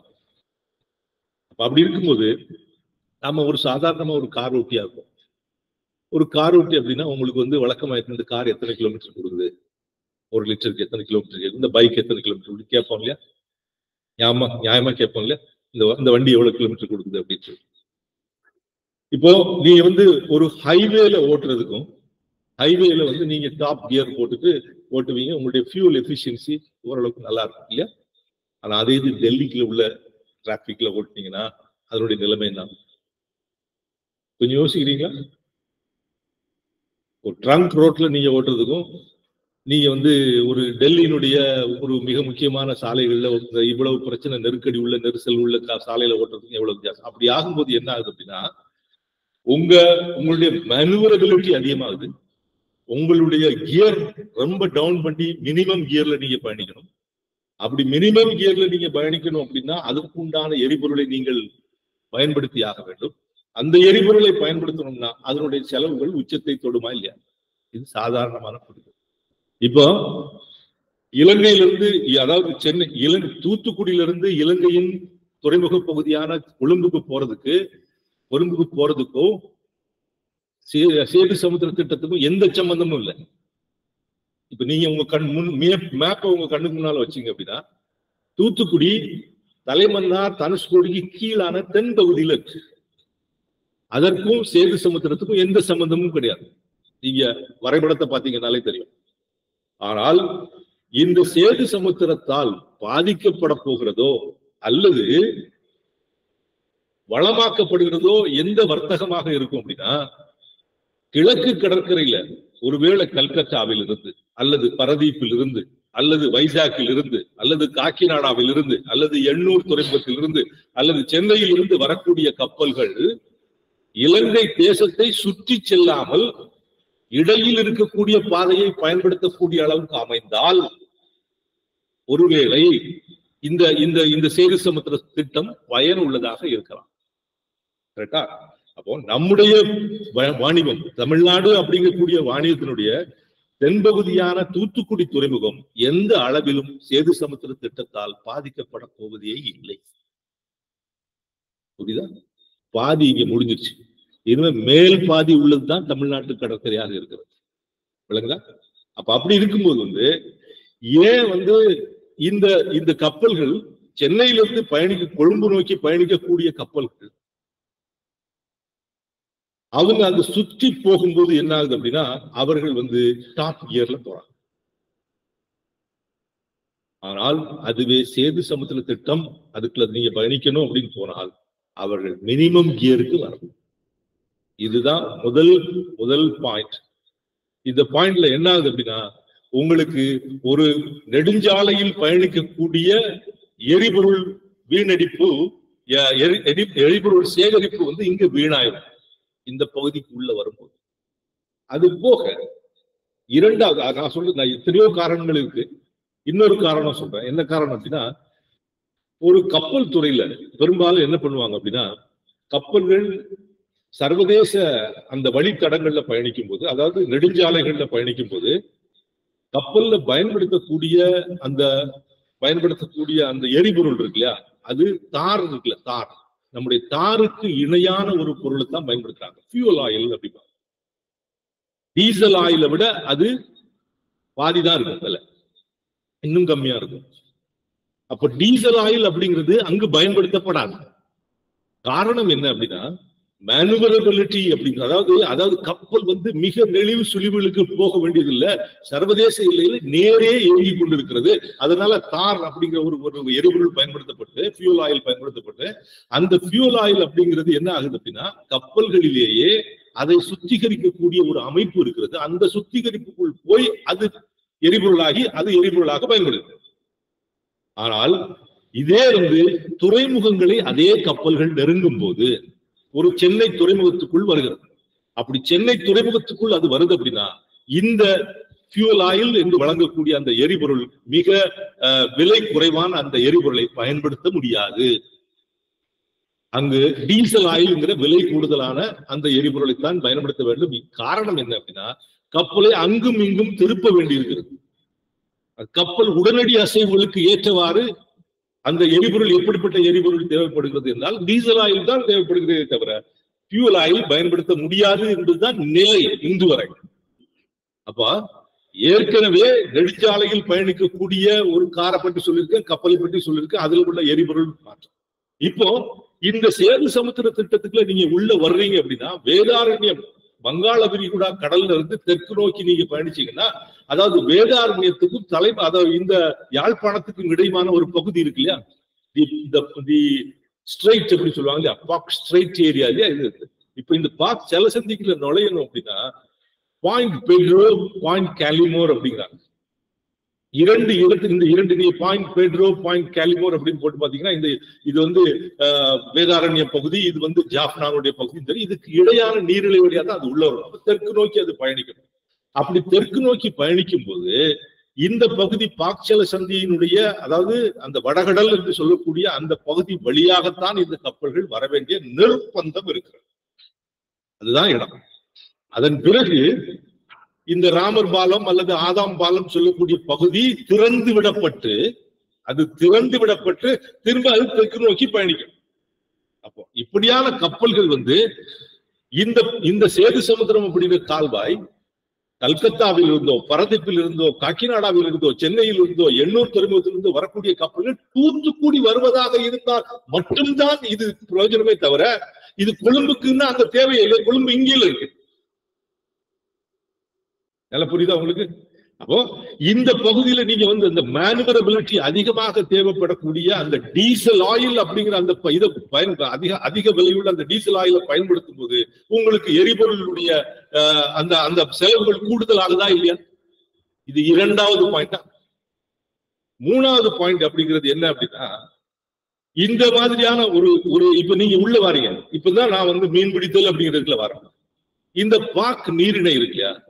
அப்ப அப்படி இருக்கும்போது நாம ஒரு சாதாரணமா ஒரு கார் ஓட்டியா இருக்கும் ஒரு கார் ஓட்டி அப்படின்னா உங்களுக்கு வந்து வழக்கமா இந்த கார் எத்தனை கிலோமீட்டர் கொடுக்குது ஒரு லிட்டருக்கு எத்தனை கிலோமீட்டர் இந்த பைக் எத்தனை கிலோமீட்டர் கேட்போம் இல்லையா நியாயமா நியாயமா கேட்போம் இல்லையா இந்த இந்த வண்டி எவ்வளவு கிலோமீட்டர் கொடுக்குது அப்படின்னு சொல்லி இப்போ நீங்க வந்து ஒரு ஹைவேல ஓட்டுறதுக்கும் ஹைவேல வந்து நீங்க டாப் கியர் போட்டுட்டு ஓட்டுவீங்க உங்களுடைய ஃபியூல் எஃபிஷியன்சி ஓரளவுக்கு நல்லா இருக்கும் இல்லையா ஆனா அதே இது டெல்லிக்குள்ள உள்ள டிராபிக்ல ஓட்டுனீங்கன்னா அதனுடைய நிலைமை என்ன கொஞ்சம் யோசிக்கிறீங்களா ஒரு ட்ரங்க் ரோட்ல நீங்க ஓட்டுறதுக்கும் நீங்க வந்து ஒரு டெல்லியினுடைய ஒரு மிக முக்கியமான சாலைகள்ல ஒரு இவ்வளவு பிரச்சனை நெருக்கடி உள்ள நெரிசல் உள்ள கா- சாலையில ஓட்டுறதுக்கும் எவ்வளவு வித்தியாசம் அப்படி ஆகும்போது என்ன ஆகுது அப்படின்னா உங்க உங்களுடைய மேனுவரபிலிட்டி அதிகமாகுது உங்களுடைய கியர் ரொம்ப டவுன் பண்ணி மினிமம் கியர்ல நீங்க பயணிக்கணும் அப்படி மினிமம் கியர்ல நீங்க பயணிக்கணும் அப்படின்னா அதுக்கு உண்டான எரிபொருளை நீங்கள் பயன்படுத்தி ஆக வேண்டும் அந்த எரிபொருளை பயன்படுத்தணும்னா அதனுடைய செலவுகள் உச்சத்தை தொடுமா இல்லையா இது சாதாரணமான புரிதல் இப்போ இலங்கையிலிருந்து அதாவது சென்னை இலங்கை தூத்துக்குடியிலிருந்து இலங்கையின் துறைமுக பகுதியான கொழும்புக்கு போறதுக்கு கொழும்புக்கு போறதுக்கும் சே- சேது சமுத்திர திட்டத்துக்கும் எந்த சம்பந்தமும் இல்லை இப்ப நீங்க உங்க கண் முன் மேப்பை உங்க கண்ணுக்கு முன்னால வச்சீங்க அப்படின்னா தூத்துக்குடி தலைமன்னார் தனுஷ்கோடிக்கு கீழான தென் பகுதியில இருக்கு அதற்கும் சேது சமுத்திரத்துக்கும் எந்த சம்பந்தமும் கிடையாது நீங்க வரைபடத்தை பாத்தீங்கன்னாலே தெரியும் ஆனால் இந்த சேது சமுத்திரத்தால் பாதிக்கப்பட போகிறதோ அல்லது வளமாக்கப்படுகிறதோ எந்த வர்த்தகமாக இருக்கும் அப்படின்னா கிழக்கு கடற்கரையில ஒருவேளை கல்கத்தாவில் இருந்து அல்லது பரதீப்பில் இருந்து அல்லது வைசாக்கில் இருந்து அல்லது காக்கிநாடாவில் இருந்து அல்லது எண்ணூர் துறைமுகத்தில் இருந்து அல்லது சென்னையில் இருந்து வரக்கூடிய கப்பல்கள் இலங்கை தேசத்தை சுற்றி செல்லாமல் இடையில் இருக்கக்கூடிய பாதையை பயன்படுத்தக்கூடிய அளவுக்கு அமைந்தால் ஒருவேளை இந்த இந்த இந்த சேது சமுத்திர திட்டம் பயன் உள்ளதாக இருக்கலாம் கரெக்டா அப்போ நம்முடைய வ- வாணிபம் தமிழ்நாடு அப்படிங்கக்கூடிய வாணிபத்தினுடைய தென்பகுதியான தூத்துக்குடி துறைமுகம் எந்த அளவிலும் சேது சமுத்திர திட்டத்தால் பாதிக்கப்பட போவதே இல்லை புரியுதா பாதி இங்க முடிஞ்சிருச்சு இனிமே மேல் பாதி உள்ளதுதான் தமிழ்நாட்டு கடற்கரையாக இருக்கிறது விளங்குதா அப்ப அப்படி இருக்கும்போது வந்து ஏன் வந்து இந்த இந்த கப்பல்கள் சென்னையிலிருந்து பயணிக்க கொழும்பு நோக்கி பயணிக்கக்கூடிய கப்பல்கள் அவங்க அங்க சுற்றி போகும்போது என்ன ஆகுது அப்படின்னா அவர்கள் வந்து டாப் கியர்ல போறாங்க ஆனால் அதுவே சேது சமுத்திர திட்டம் அதுக்குள்ள நீங்க பயணிக்கணும் அப்படின்னு போனால் அவர்கள் மினிமம் கியருக்கு வரணும் இதுதான் முதல் முதல் பாயிண்ட் இந்த பாயிண்ட்ல என்ன ஆகுது அப்படின்னா உங்களுக்கு ஒரு நெடுஞ்சாலையில் பயணிக்கக்கூடிய எரிபொருள் வீணடிப்பு எ- எரி- எரி- எரிபொருள் சேகரிப்பு வந்து இங்க வீணாயிடும் இந்த பகுதிக்கு உள்ள வரும்போது அது போக இரண்டாவது அஹ் நான் சொல்றது நான் எத்தனையோ காரணங்கள் இருக்கு இன்னொரு காரணம் சொல்றேன் என்ன காரணம் அப்படின்னா ஒரு கப்பல் துறையில பெரும்பாலும் என்ன பண்ணுவாங்க அப்படின்னா கப்பல்கள் சர்வதேச அந்த வழித்தடங்கள்ல பயணிக்கும் போது அதாவது நெடுஞ்சாலைகள்ல பயணிக்கும் போது கப்பல்ல பயன்படுத்தக்கூடிய அந்த பயன்படுத்தக்கூடிய அந்த எரிபொருள் இருக்கு இல்லையா அது தார் இருக்குல்ல தார் நம்முடைய தாருக்கு இணையான ஒரு பொருளை தான் பயன்படுத்துறாங்க ஃபியூல் ஆயில் அப்படிம்பாங்க டீசல் ஆயிலை விட அது பாதி தான் இருக்கும் விலை இன்னும் கம்மியா இருக்கும் அப்ப டீசல் ஆயில் அப்படிங்கிறது அங்கு பயன்படுத்தப்படாது காரணம் என்ன அப்படின்னா மேனுவரபிலிட்டி அப்படிங்கிற அதாவது அதாவது கப்பல் வந்து மிக நெளிவு சுழிவுகளுக்கு போக வேண்டியது இல்ல சர்வதேச எல்லையில நேரே இயங்கி கொண்டிருக்கிறது அதனால தார் அப்படிங்கிற ஒரு ஒரு எரிபொருள் பயன்படுத்தப்பட்டு ஃபியூல் ஆயில் பயன்படுத்தப்பட்டு அந்த ஃபியூல் ஆயில் அப்படிங்கிறது என்ன ஆகுது அப்படின்னா கப்பல்களிலேயே அதை சுத்திகரிக்கக்கூடிய ஒரு அமைப்பு இருக்கிறது அந்த சுத்திகரிப்புக்குள் போய் அது எரிபொருளாகி அது எரிபொருளாக பயன்படுது ஆனால் இதே வந்து துறைமுகங்களை அதே கப்பல்கள் நெருங்கும் போது ஒரு சென்னை துறைமுகத்துக்குள் வருகிறது அப்படி சென்னை துறைமுகத்துக்குள் அது வருது அப்படின்னா இந்த ஃபியூல் ஆயில் என்று வழங்கக்கூடிய அந்த எரிபொருள் மிக அஹ், விலை குறைவான அந்த எரிபொருளை பயன்படுத்த முடியாது அங்கு டீசல் ஆயில்ங்கிற விலை கூடுதலான அந்த எரிபொருளைத்தான் பயன்படுத்த வேண்டும் காரணம் என்ன அப்படின்னா கப்பலை அங்கும் இங்கும் திருப்ப வேண்டியிருக்கிறது கப்பல் உடனடி அசைவுகளுக்கு ஏற்றவாறு அந்த எரிபொருள் எப்படிப்பட்ட எரிபொருள் தேவைப்படுகிறது என்றால் டீசல் ஆயில் தான் தேவைப்படுகிறதே தவிர ஃபியூல் ஆயில் பயன்படுத்த முடியாது என்பதுதான் நிலை இன்று வரை அப்ப ஏற்கனவே நெடுஞ்சாலையில் பயணிக்கக்கூடிய ஒரு காரை பற்றி சொல்லியிருக்கேன் கப்பலை பற்றி சொல்லியிருக்கேன் அதுல உள்ள எரிபொருள் மாற்றம் இப்போ இந்த சேது சமுத்திர திட்டத்துக்குள்ள நீங்க உள்ள வர்றீங்க அப்படின்னா வேதாரண்யம் வங்காள விரிகுடா கடல்ல இருந்து தெற்கு நோக்கி நீங்க பயணிச்சீங்கன்னா அதாவது வேதாரண்யத்துக்கும் தலை அதாவது இந்த யாழ்ப்பாணத்துக்கும் இடையுமான ஒரு பகுதி இருக்கு இல்லையா தி ஸ்ட்ரைட் எப்படி சொல்லுவாங்க இல்லையா பாக் ஸ்ட்ரைட் ஏரியா இல்லையா இது இருக்கு. இப்ப இந்த பாக் ஜலசந்திக்குள்ள நுழையணும் அப்படின்னா பாயிண்ட் பெட்ரோ பாயிண்ட் கேலிமோர் அப்படிங்கிறாங்க இரண்டு இடத்து இந்த இரண்டு நீ பாயிண்ட் பெட்ரோ பாயிண்ட் கேலிமோர் அப்படின்னு போட்டு பாத்தீங்கன்னா இந்த இது வந்து ஆஹ், வேதாரண்ய பகுதி இது வந்து ஜாஃப்னானுடைய பகுதி தெரியும் இதுக்கு இடையான நீரிழை வழியா தான் அது உள்ள வரும் அப்ப தெற்கு நோக்கி அது பயணிக்கணும் அப்படி தெற்கு நோக்கி பயணிக்கும் போது இந்த பகுதி பாக்சல சந்தியினுடைய அதாவது அந்த வடகடல் என்று சொல்லக்கூடிய அந்த பகுதி வழியாகத்தான் இந்த கப்பல்கள் வர வேண்டிய நிர்பந்தம் இருக்கிறது அதுதான் இடம் அதன் பிறகு இந்த ராமர் பாலம் அல்லது ஆதாம் பாலம் சொல்லக்கூடிய பகுதி திறந்து விடப்பட்டு அது திறந்து விடப்பட்டு திரும்ப அது தெற்கு நோக்கி பயணிக்கும் அப்போ இப்படியான கப்பல்கள் வந்து இந்த இந்த சேது சமுத்திரம் அப்படிங்கிற கால்வாய் கல்கத்தாவில் இருந்தோ பரதிப்பில் இருந்தோ காக்கிநாடாவில் இருந்தோ சென்னையில் இருந்தோ எண்ணூர் துறைமுகத்திலிருந்து வரக்கூடிய கப்பல்கள் தூத்துக்குடி வருவதாக இருந்தால் மட்டும்தான் இது பிரயோஜனமே தவிர இது கொழும்புக்குன்னா அந்த தேவையில்லை கொழும்பு இங்கேயும் இருக்கு நல்லா புரியுதா உங்களுக்கு அப்போ இந்த பகுதியில நீங்க வந்து இந்த மேனுவரபிலிட்டி அதிகமாக தேவைப்படக்கூடிய அந்த டீசல் ஆயில் அப்படிங்கிற அந்த ப- இதை பயன் அதிக அதிக விலையுள்ள அந்த டீசல் ஆயிலை பயன்படுத்தும் போது உங்களுக்கு எரிபொருளுடைய அஹ், அந்த அந்த செலவுகள் கூடுதலாகுதா இல்லையா இது இரண்டாவது பாயிண்டா மூணாவது பாயிண்ட் அப்படிங்கிறது என்ன அப்படின்னா இந்த மாதிரியான ஒரு ஒரு இப்ப நீங்க உள்ள வாரீங்க இப்பதான் நான் வந்து மீன் பிடித்தல் அப்படிங்கிறதுல வரேன் இந்த பாக் நீரிணை இருக்கு இல்லையா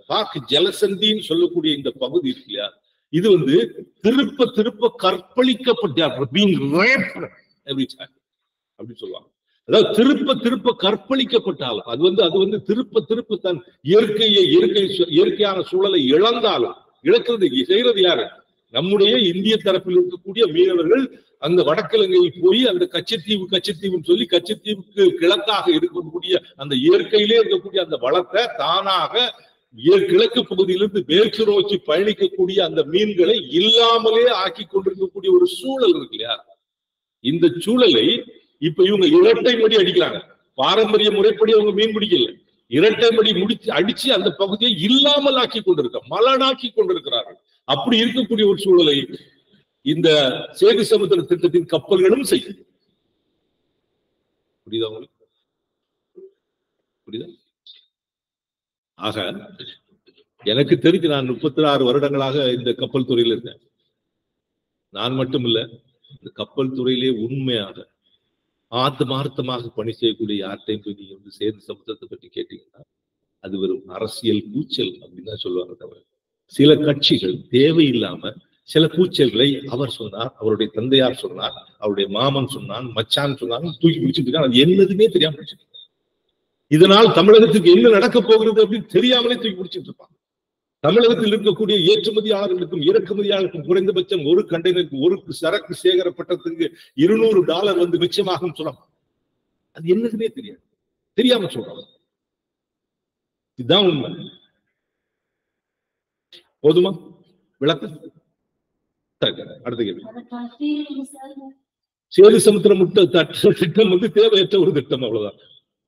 பாக் ஜலசந்தின்னு சொல்லக்கூடிய இந்த பகுதி இருக்கு இல்லையா இது வந்து திருப்ப திருப்ப கற்பழிக்கப்பட்ட being raped every time அப்படின்னு சொல்லுவாங்க அதாவது திருப்ப திருப்ப கற்பழிக்கப்பட்டாலும் அது வந்து அது வந்து திருப்ப திருப்ப தன் இயற்கையை இயற்கை சு- இயற்கையான சூழலை இழந்தாலும் இழக்கிறது செய்யறது யாரு நம்முடைய இந்திய தரப்பில் இருக்கக்கூடிய மீனவர்கள் அந்த வடக்கிழங்கையில் போய் அந்த கச்சத்தீவு கச்சத்தீவுன்னு சொல்லி கச்சத்தீவுக்கு கிழக்காக இருக்கக்கூடிய அந்த இயற்கையிலே இருக்கக்கூடிய அந்த வளத்தை தானாக இய- கிழக்கு பகுதியிலிருந்து மேற்கு நோக்கி பயணிக்கக்கூடிய அந்த மீன்களை இல்லாமலே ஆக்கி கொண்டிருக்கக்கூடிய ஒரு சூழல் இருக்கு இல்லையா இந்த சூழலை இப்ப இவங்க இரட்டை மடி அடிக்கிறாங்க பாரம்பரிய முறைப்படி அவங்க மீன் பிடிக்கல இரட்டை மடி முடிச்சு அடிச்சு அந்த பகுதியை இல்லாமல் ஆக்கி கொண்டிருக்க மலனாக்கி கொண்டிருக்கிறார்கள் அப்படி இருக்கக்கூடிய ஒரு சூழலை இந்த சேது சமுத்திர திட்டத்தின் கப்பல்களும் செய்யும் புரியுதா உங்களுக்கு புரியுதா ஆக எனக்கு தெரிஞ்சு நான் முப்பத்தி ஆறு வருடங்களாக இந்த கப்பல் துறையில் இருக்கேன் நான் மட்டும் இல்ல இந்த கப்பல் துறையிலே உண்மையாக ஆத்மார்த்தமாக பணி செய்யக்கூடிய யார்கிட்டையும் போய் நீங்க வந்து சேர்ந்து சமுத்திரத்தை பற்றி கேட்டீங்கன்னா அது வெறும் அரசியல் கூச்சல் அப்படின்னு தான் சொல்லுவாங்க தவிர சில கட்சிகள் தேவையில்லாம சில கூச்சல்களை அவர் சொன்னார் அவருடைய தந்தையார் சொன்னார் அவருடைய மாமன் சொன்னான் மச்சான் சொன்னாங்க தூக்கி பிடிச்சிட்டு இருக்காங்க அது என்னதுன்னே தெரியாம பிடிச்சிட்டு இருக்காங்க. இதனால் தமிழகத்துக்கு என்ன நடக்க போகிறது அப்படின்னு தெரியாமலே தூக்கி பிடிச்சிட்டு இருப்பாங்க தமிழகத்தில் இருக்கக்கூடிய ஏற்றுமதியாளர்களுக்கும் இறக்குமதியாளருக்கும் குறைந்தபட்சம் ஒரு கண்டெய்னருக்கு ஒரு சரக்கு சேகரப்பட்டதுக்கு இருநூறு டாலர் வந்து மிச்சமாகும் சொல்றாங்க அது என்னதுன்னே தெரியாது தெரியாம சொல்றாங்க இதுதான் உண்மை போதுமா விளக்கம் சரி, அடுத்த கேள்வி சேது சமுத்திர முட்ட தட்ட திட்டம் வந்து தேவையற்ற ஒரு திட்டம் அவ்வளவுதான்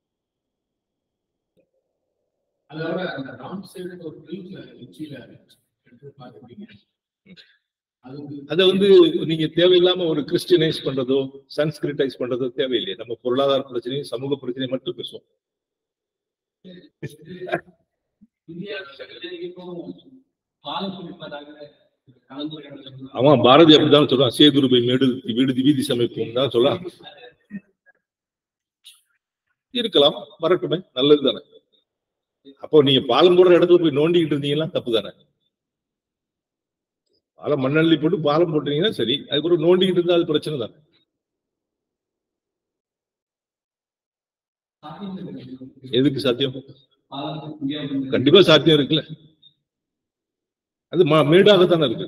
அதோட அந்த ராம் சைடு ஒரு பில்ல உச்சியில எடுத்து பார்த்துருப்பீங்க அது அதை வந்து நீங்க தேவையில்லாம ஒரு கிறிஸ்டியனைஸ் பண்றதோ சன்ஸ்கிரிட்டைஸ் பண்றதோ தேவையில்லையே நம்ம பொருளாதார பிரச்சனையும் சமூக பிரச்சனையும் மட்டும் பேசுவோம் இந்தியா இப்போ பாலம் குடிப்பதாக கலந்துரையாடல் அவன் பாரதி அப்படிதான் சொல்றான் சேதுருபை மேடு விடுதி வீதி சமைப்போம் தான் சொல்றான் இருக்கலாம் வரட்டுமே நல்லது தானே அப்போ நீங்க பாலம் போடுற இடத்துல போய் நோண்டிக்கிட்டு இருந்தீங்கன்னா தப்பு தானே பாலம் மண்ணள்ளி போட்டு பாலம் போட்டீங்கன்னா சரி அதுக்கப்புறம் நோண்டிக்கிட்டு இருந்தா அது பிரச்சனை தானே எதுக்கு சாத்தியம் கண்டிப்பா சாத்தியம் இருக்குல்ல அது ம- மேடாகத்தானே இருக்கு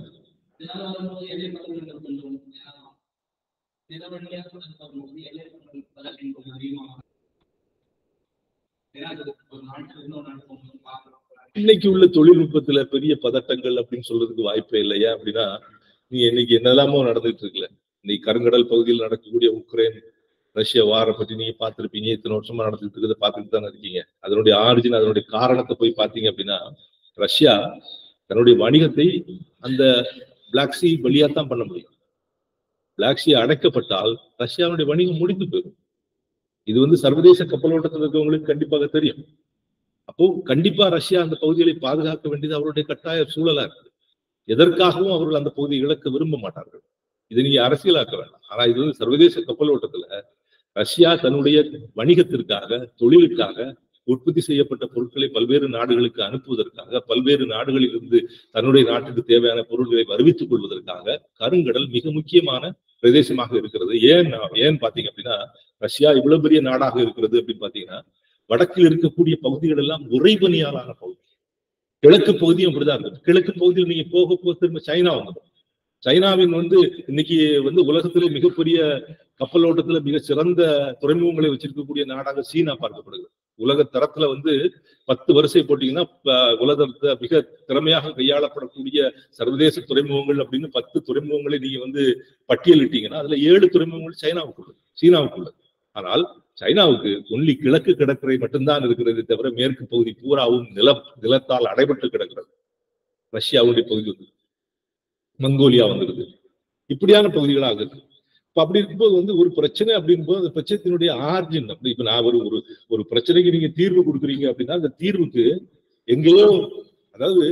இன்னைக்கு உள்ள தொழில்நுட்பத்துல பெரிய பதட்டங்கள் அப்படின்னு சொல்றதுக்கு வாய்ப்பே இல்லையா அப்படின்னா நீங்க இன்னைக்கு என்னெல்லாமோ நடந்துட்டு இருக்குல்ல இன்னைக்கு கருங்கடல் பகுதியில் நடக்கக்கூடிய உக்ரைன் ரஷ்யா வார பத்தி நீங்க பார்த்திருப்பீங்க இத்தனை வருஷமா நடந்துட்டு இருக்கிறத பார்த்துட்டு தானே இருக்கீங்க அதனுடைய ஆரிஜின் அதனுடைய காரணத்தை போய் பார்த்தீங்க அப்படின்னா ரஷ்யா தன்னுடைய வணிகத்தை அந்த பிளாக் சி வழியா தான் பண்ண முடியும் பிளாக் சி அடைக்கப்பட்டால் ரஷ்யாவுடைய வணிகம் முடிந்து போயிடும் இது வந்து சர்வதேச கப்பலோட்டத்தில் இருக்கவங்களுக்கு கண்டிப்பாக தெரியும் அப்போ கண்டிப்பா ரஷ்யா அந்த பகுதிகளை பாதுகாக்க வேண்டியது அவருடைய கட்டாய சூழலா இருக்கு எதற்காகவும் அவர்கள் அந்த பகுதியை இழக்க விரும்ப மாட்டார்கள் இதை நீங்க அரசியலாக்க வேண்டாம் ஆனா இது வந்து சர்வதேச கப்பலோட்டத்துல ரஷ்யா தன்னுடைய வணிகத்திற்காக தொழிலுக்காக உற்பத்தி செய்யப்பட்ட பொருட்களை பல்வேறு நாடுகளுக்கு அனுப்புவதற்காக பல்வேறு நாடுகளிலிருந்து தன்னுடைய நாட்டுக்கு தேவையான பொருட்களை வருவித்துக் கொள்வதற்காக கருங்கடல் மிக முக்கியமான பிரதேசமாக இருக்கிறது ஏன் ஏன் பாத்தீங்க அப்படின்னா ரஷ்யா இவ்வளவு பெரிய நாடாக இருக்கிறது அப்படின்னு பாத்தீங்கன்னா வடக்கில் இருக்கக்கூடிய பகுதிகள் எல்லாம் உறைபனியாலான பகுதி கிழக்கு பகுதியும் அப்படிதான் இருக்கு கிழக்கு பகுதியில் நீங்க போக போக திரும்ப சைனா வந்துடும் சைனாவின் வந்து இன்னைக்கு வந்து உலகத்திலே மிகப்பெரிய கப்பல் ஓட்டத்துல மிக சிறந்த துறைமுகங்களை வச்சிருக்கக்கூடிய நாடாக சீனா பார்க்கப்படுகிறது உலக தரத்துல வந்து பத்து வரிசை போட்டீங்கன்னா ப- உலகத்துல மிக திறமையாக கையாளப்படக்கூடிய சர்வதேச துறைமுகங்கள் அப்படின்னு பத்து துறைமுகங்களை நீங்க வந்து பட்டியலிட்டீங்கன்னா அதுல ஏழு துறைமுகங்கள் சைனாவுக்குள்ளது சீனாவுக்குள்ளது ஆனால் சைனாவுக்கு ஒன்லி கிழக்கு கடற்கரை மட்டும்தான் இருக்கிறது தவிர மேற்கு பகுதி பூராவும் நில நிலத்தால் அடைபட்டு கிடக்கிறது ரஷ்யாவுடைய பகுதி வந்து மங்கோலியா வந்துருது இப்படியான பகுதிகளாக இருக்கு இப்ப அப்படி இருக்கும்போது வந்து ஒரு பிரச்சனை அப்படின் போது அந்த பிரச்சனையினுடைய ஆர்ஜின் அப்படி இப்ப நான் ஒரு ஒரு ஒரு பிரச்சனைக்கு நீங்க தீர்வு கொடுக்குறீங்க அப்படின்னா அந்த தீர்வுக்கு எங்கேயோ அதாவது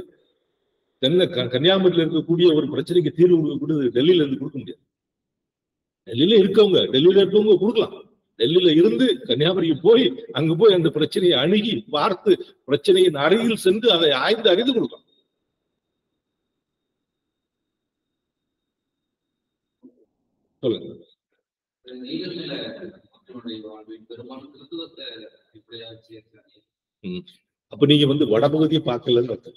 தென்னை க- கன்னியாகுமரியில இருக்கக்கூடிய ஒரு பிரச்சனைக்கு தீர்வு கொடுக்கக்கூடியது டெல்லியில இருந்து கொடுக்க முடியாது டெல்லியில இருக்கவங்க டெல்லியில இருக்கவங்க கொடுக்கலாம் டெல்லியில இருந்து கன்னியாகுமரிக்கு போய் அங்க போய் அந்த பிரச்சனையை அணுகி பார்த்து பிரச்சனையின் அருகில் சென்று அதை ஆய்ந்து அறிந்து கொடுக்கும் சொல்லுங்க நீலநில மக்களுடைய வாழ்வில் பெரும்பாலும் கிறிஸ்துவத்தை இப்படியா சேர்க்கிறாங்க அப்ப நீங்க வந்து வடபகுதியை பார்க்கலன்னு அர்த்தம்.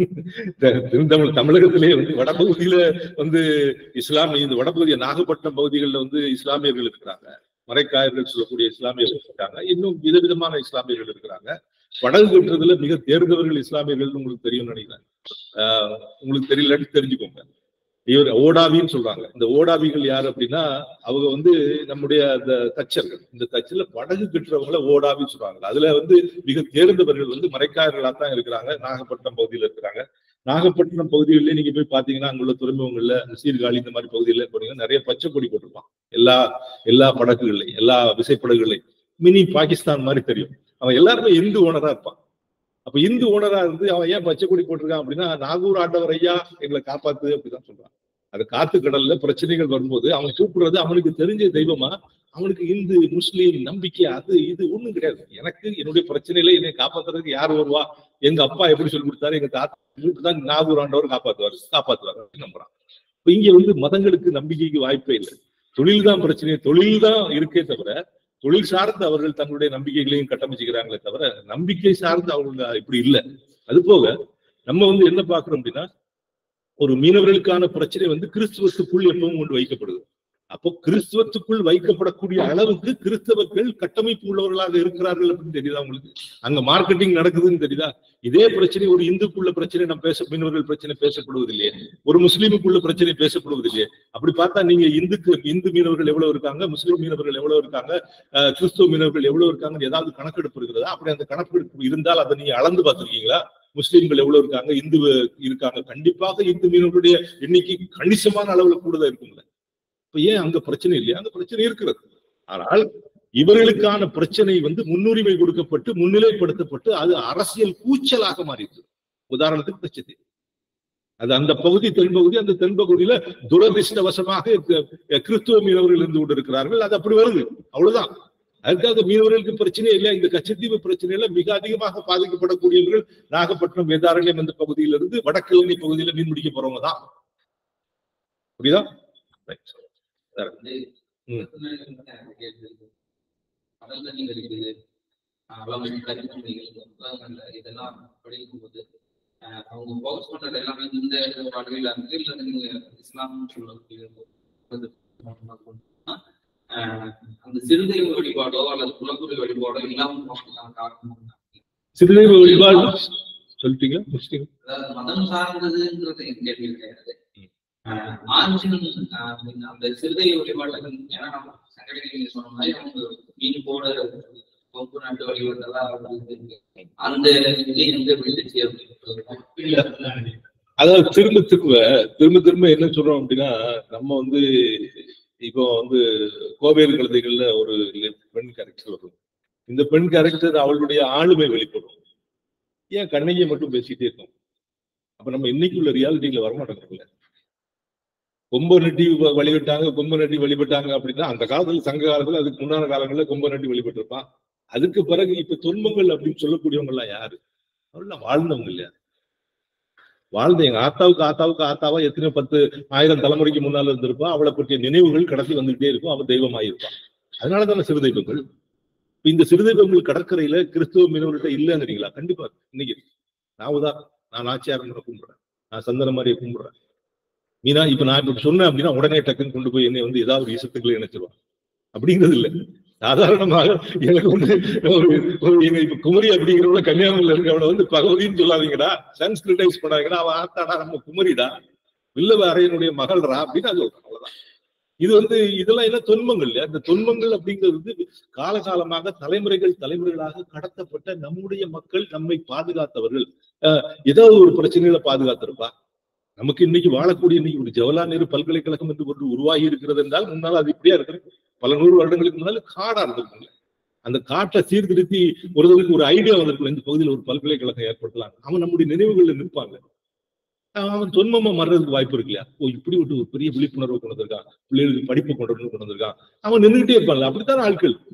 த- திருந்தமிழ் தமிழகத்திலேயே வந்து வடபகுதியில வந்து இஸ்லாம் இந்த வடபகுதி நாகப்பட்டினம் பகுதிகளில் வந்து இஸ்லாமியர்கள் இருக்கிறாங்க மறைக்காயர்கள் சொல்லக்கூடிய இஸ்லாமியர்கள் இருக்காங்க இன்னும் விதவிதமான இஸ்லாமியர்கள் இருக்கிறாங்க படகு கட்டுறதுல மிக தேர்ந்தவர்கள் இஸ்லாமியர்கள் உங்களுக்கு தெரியும் நினைக்கிறேன் ஆஹ் உங்களுக்கு தெரியலன்னு தெரிஞ்சுக்கோங்க இவர் ஓடாவின்னு சொல்றாங்க இந்த ஓடாவிகள் யார் அப்படின்னா அவங்க வந்து நம்முடைய அந்த தச்சர்கள் இந்த தச்சில படகு கட்டுறவங்கள ஓடாவின்னு சொல்றாங்க அதுல வந்து மிக தேர்ந்தவர்கள் வந்து மறைக்காயர்களா தான் இருக்கிறாங்க நாகப்பட்டினம் பகுதியில இருக்கிறாங்க நாகப்பட்டினம் பகுதிகளிலே நீங்க போய் பாத்தீங்கன்னா அங்குள்ள துறைமுகங்கள்ல இந்த சீர்காழி இந்த மாதிரி பகுதியில போனீங்கன்னா நிறைய பச்சை கொடி போட்டிருப்பான் எல்லா எல்லா படகுகள்லையும் எல்லா விசைப்படகுகள்லையும் மினி பாகிஸ்தான் மாதிரி தெரியும் அவன் எல்லாருமே இந்து ஓனரா இருப்பான் அப்ப இந்து ஓனரா இருந்து அவன் ஏன் பச்சை கொடி போட்டிருக்கான் அப்படின்னா நாகூர் ஆண்டவர் ஐயா எங்களை காப்பாத்து அப்படிதான் சொல்றான் அது காத்து கடல்ல பிரச்சனைகள் வரும்போது அவன் கூப்பிடுறது அவனுக்கு தெரிஞ்ச தெய்வமா அவனுக்கு இந்து முஸ்லீம் நம்பிக்கை அது இது ஒண்ணும் கிடையாது எனக்கு என்னுடைய பிரச்சனையில என்னை காப்பாத்துறதுக்கு யார் வருவா எங்க அப்பா எப்படி சொல்லி கொடுத்தாரு எங்க தாத்தா தான் நாகூர் ஆண்டவர் காப்பாத்துவாரு காப்பாத்துவாரு அப்படின்னு நம்புறான் இப்ப இங்க வந்து மதங்களுக்கு நம்பிக்கைக்கு வாய்ப்பே இல்லை தொழில் தான் பிரச்சனை தொழில் தான் இருக்கே தவிர தொழில் சார்ந்து அவர்கள் தங்களுடைய நம்பிக்கைகளையும் கட்டமைச்சுக்கிறாங்களே தவிர நம்பிக்கை சார்ந்து அவங்க இப்படி இல்லை அது போக நம்ம வந்து என்ன பாக்குறோம் அப்படின்னா ஒரு மீனவர்களுக்கான பிரச்சனை வந்து கிறிஸ்துவத்துக்குள் எப்பவும் கொண்டு வைக்கப்படுது அப்போ கிறிஸ்துவத்துக்குள் வைக்கப்படக்கூடிய அளவுக்கு கிறிஸ்தவர்கள் கட்டமைப்பு உள்ளவர்களாக இருக்கிறார்கள் அப்படின்னு தெரியுதா உங்களுக்கு அங்க மார்க்கெட்டிங் நடக்குதுன்னு தெரியுதா இதே பிரச்சனை ஒரு இந்துக்குள்ள பிரச்சனை நம்ம பேச மீனவர்கள் பிரச்சனை பேசப்படுவது இல்லையே ஒரு முஸ்லீமுக்குள்ள பிரச்சனை பேசப்படுவது இல்லையே அப்படி பார்த்தா நீங்க இந்துக்கு இந்து மீனவர்கள் எவ்வளவு இருக்காங்க முஸ்லீம் மீனவர்கள் எவ்வளவு இருக்காங்க அஹ், கிறிஸ்துவ மீனவர்கள் எவ்வளவு இருக்காங்கன்னு ஏதாவது கணக்கெடுப்பு இருக்கிறதா அப்படி அந்த கணக்கெடுப்பு இருந்தால் அதை நீங்க அளந்து பார்த்திருக்கீங்களா முஸ்லீம்கள் எவ்வளவு இருக்காங்க இந்து இருக்காங்க கண்டிப்பாக இந்து மீனவர்களுடைய எண்ணிக்கை கணிசமான அளவுல கூடுதல் இருக்கும்ல இப்ப ஏன் அங்க பிரச்சனை இல்லையா அந்த பிரச்சனை இருக்கிறது ஆனால் இவர்களுக்கான பிரச்சனை வந்து முன்னுரிமை கொடுக்கப்பட்டு முன்னிலைப்படுத்தப்பட்டு அது அரசியல் கூச்சலாக மாறிடுது உதாரணத்துக்கு பிரச்சனை அது அந்த பகுதி தென்பகுதி அந்த தென்பகுதியில துரதிருஷ்டவசமாக க- கிறிஸ்துவ மீனவர்கள் இருந்து கொண்டிருக்கிறார்கள் அது அப்படி வருது அவ்வளவுதான் அதுக்காக மீனவர்களுக்கு பிரச்சனை இல்லை இந்த கச்சத்தீவு பிரச்சனையில மிக அதிகமாக பாதிக்கப்படக்கூடியவர்கள் நாகப்பட்டினம் வேதாரண்யம் இந்த பகுதியிலிருந்து வடக்கிழமை பகுதியில மீன் பிடிக்க போறவங்க தான் புரியுதா Right. வந்து ம். கடல் தண்ணிகள் இருக்குது வளமை கரிமணிகள் இதெல்லாம் படிக்கும்போது ஆஹ் அவங்க ஃபோக்கஸ் பண்றது எல்லாமே இந்த வாழ்வில் இருக்கு இல்ல நீங்க இஸ்லாம் சொல்லக்கூடிய ஒரு ஆஹ் அந்த சிறுதெய்வ வழிபாடோ அல்லது குலக்குடி வழிபாடோ இல்லாம போகலாம் காரணம் சிறுதெய்வ வழிபாடு சொல்லிட்டீங்க முடிச்சிட்டீங்க அதாவது மதம் சார்ந்ததுன்றது என் கேள்வி கிடையாது ம். ஆஹ் ஆர்ஜின் ஆஹ் அந்த சிறுதெய்வ வழிபாடுகள் ஏன்னா நம்ம சங்கடி நீங்க சொன்ன மாதிரி அவங்க மீன் போட கொம்பு நாட்டு வழிபாடுலாம் வந்து அந்த இது எந்த விழுந்துச்சு அப்படின்னு அதாவது திரும்ப திரும்ப திரும்ப திரும்ப என்ன சொல்றோம் அப்படின்னா நம்ம வந்து இப்போ வந்து கோவேறு கழுதைகள்ல ஒரு பெண் கேரக்டர் வரும் இந்த பெண் கேரக்டர் அவளுடைய ஆளுமை வெளிப்படும் ஏன் கண்ணகியை மட்டும் பேசிட்டே இருக்கோம் அப்ப நம்ம இன்னைக்கு உள்ள ரியாலிட்டியில வரமாட்டோம்ல கொம்ப நட்டி வ- வழிபட்டாங்க கொம்ப நட்டி வழிபட்டாங்க அப்படின்னா அந்த காலத்துல சங்க காலத்துல அதுக்கு முன்னான காலங்கள்ல கொம்ப நட்டி வழிபட்டிருப்பான் அதுக்கு பிறகு இப்ப துன்பங்கள் அப்படின்னு சொல்லக்கூடியவங்க எல்லாம் யாரு அவெல்லாம் வாழ்ந்தவங்க இல்லையா வாழ்ந்த எங்க ஆத்தாவுக்கு ஆத்தாவுக்கு ஆத்தாவா எத்தனை பத்து ஆயிரம் தலைமுறைக்கு முன்னால இருந்திருப்பா அவளை பற்றிய நினைவுகள் கடத்தி வந்துகிட்டே இருக்கும் அவன் தெய்வமாயிருப்பான் அதனால தானே சிறு தெய்வங்கள் இப்ப இந்த சிறு தெய்வங்கள் கடற்கரையில கிறிஸ்துவ மீனவர்கிட்ட இல்லைங்கிறீங்களா கண்டிப்பா இருக்கு. இன்னைக்கு இருக்கு. நான் உதாரணம் நான் நாச்சியாரங்களை கும்பிடுறேன் நான் சந்தன மாதிரியை கும்பிடுறேன் மீனா இப்ப நான் இப்ப சொன்னேன் அப்படின்னா உடனே டக்குன்னு கொண்டு போய் என்னை வந்து ஏதாவது ஒரு இசத்துக்குள்ள இணைச்சிருவான் அப்படிங்கிறது இல்ல சாதாரணமாக எனக்கு வந்து ஒரு ஒரு எங்க இப்ப குமரி அப்படிங்கிறவள கன்னியாகுமரியில இருக்கவள வந்து பகவதின்னு சொல்லாதீங்கடா சன்ஸ்கிரிட்டைஸ் பண்ணாதீங்கடா அவ ஆத்தாடா நம்ம குமரிடா வில்லவ அறையனுடைய மகள்ரா அப்படின்னு அது சொல்றான் அவ்வளவுதான் இது வந்து இதெல்லாம் என்ன தொன்மங்கள் இல்லையா இந்த தொன்மங்கள் அப்படிங்கிறது வந்து காலகாலமாக தலைமுறைகள் தலைமுறைகளாக கடத்தப்பட்ட நம்முடைய மக்கள் நம்மை பாதுகாத்தவர்கள் அஹ், ஏதாவது ஒரு பிரச்சனைகளை பாதுகாத்திருப்பா நமக்கு இன்னைக்கு வாழக்கூடிய இன்னைக்கு ஒரு ஜவஹர்லால் நேரு பல்கலைக்கழகம் என்று ஒன்று உருவாகி இருக்கிறது என்றால் முன்னால் அது இப்படியா இருக்கிறது பல நூறு வருடங்களுக்கு முன்னால காடா இருந்திருக்குங்க அந்த காட்டை சீர்திருத்தி ஒருவருக்கு ஒரு ஐடியா வந்திருக்கும் இந்த பகுதியில் ஒரு பல்கலைக்கழகம் ஏற்படுத்தலாம் அவன் நம்முடைய நினைவுகள்ல நிற்பாங்க அவன் தொன்மமா மறதுக்கு வாய்ப்பு இருக்கு இல்லையா ஓ இப்படி விட்டு ஒரு பெரிய விழிப்புணர்வு கொண்டு வந்திருக்கான் பிள்ளைகளுக்கு படிப்பு கொண்டு வந்து கொண்டு வந்திருக்கான் அவன் நின்றுகிட்டே இருப்பான்ல அப்படித்தான் ஆட்கள்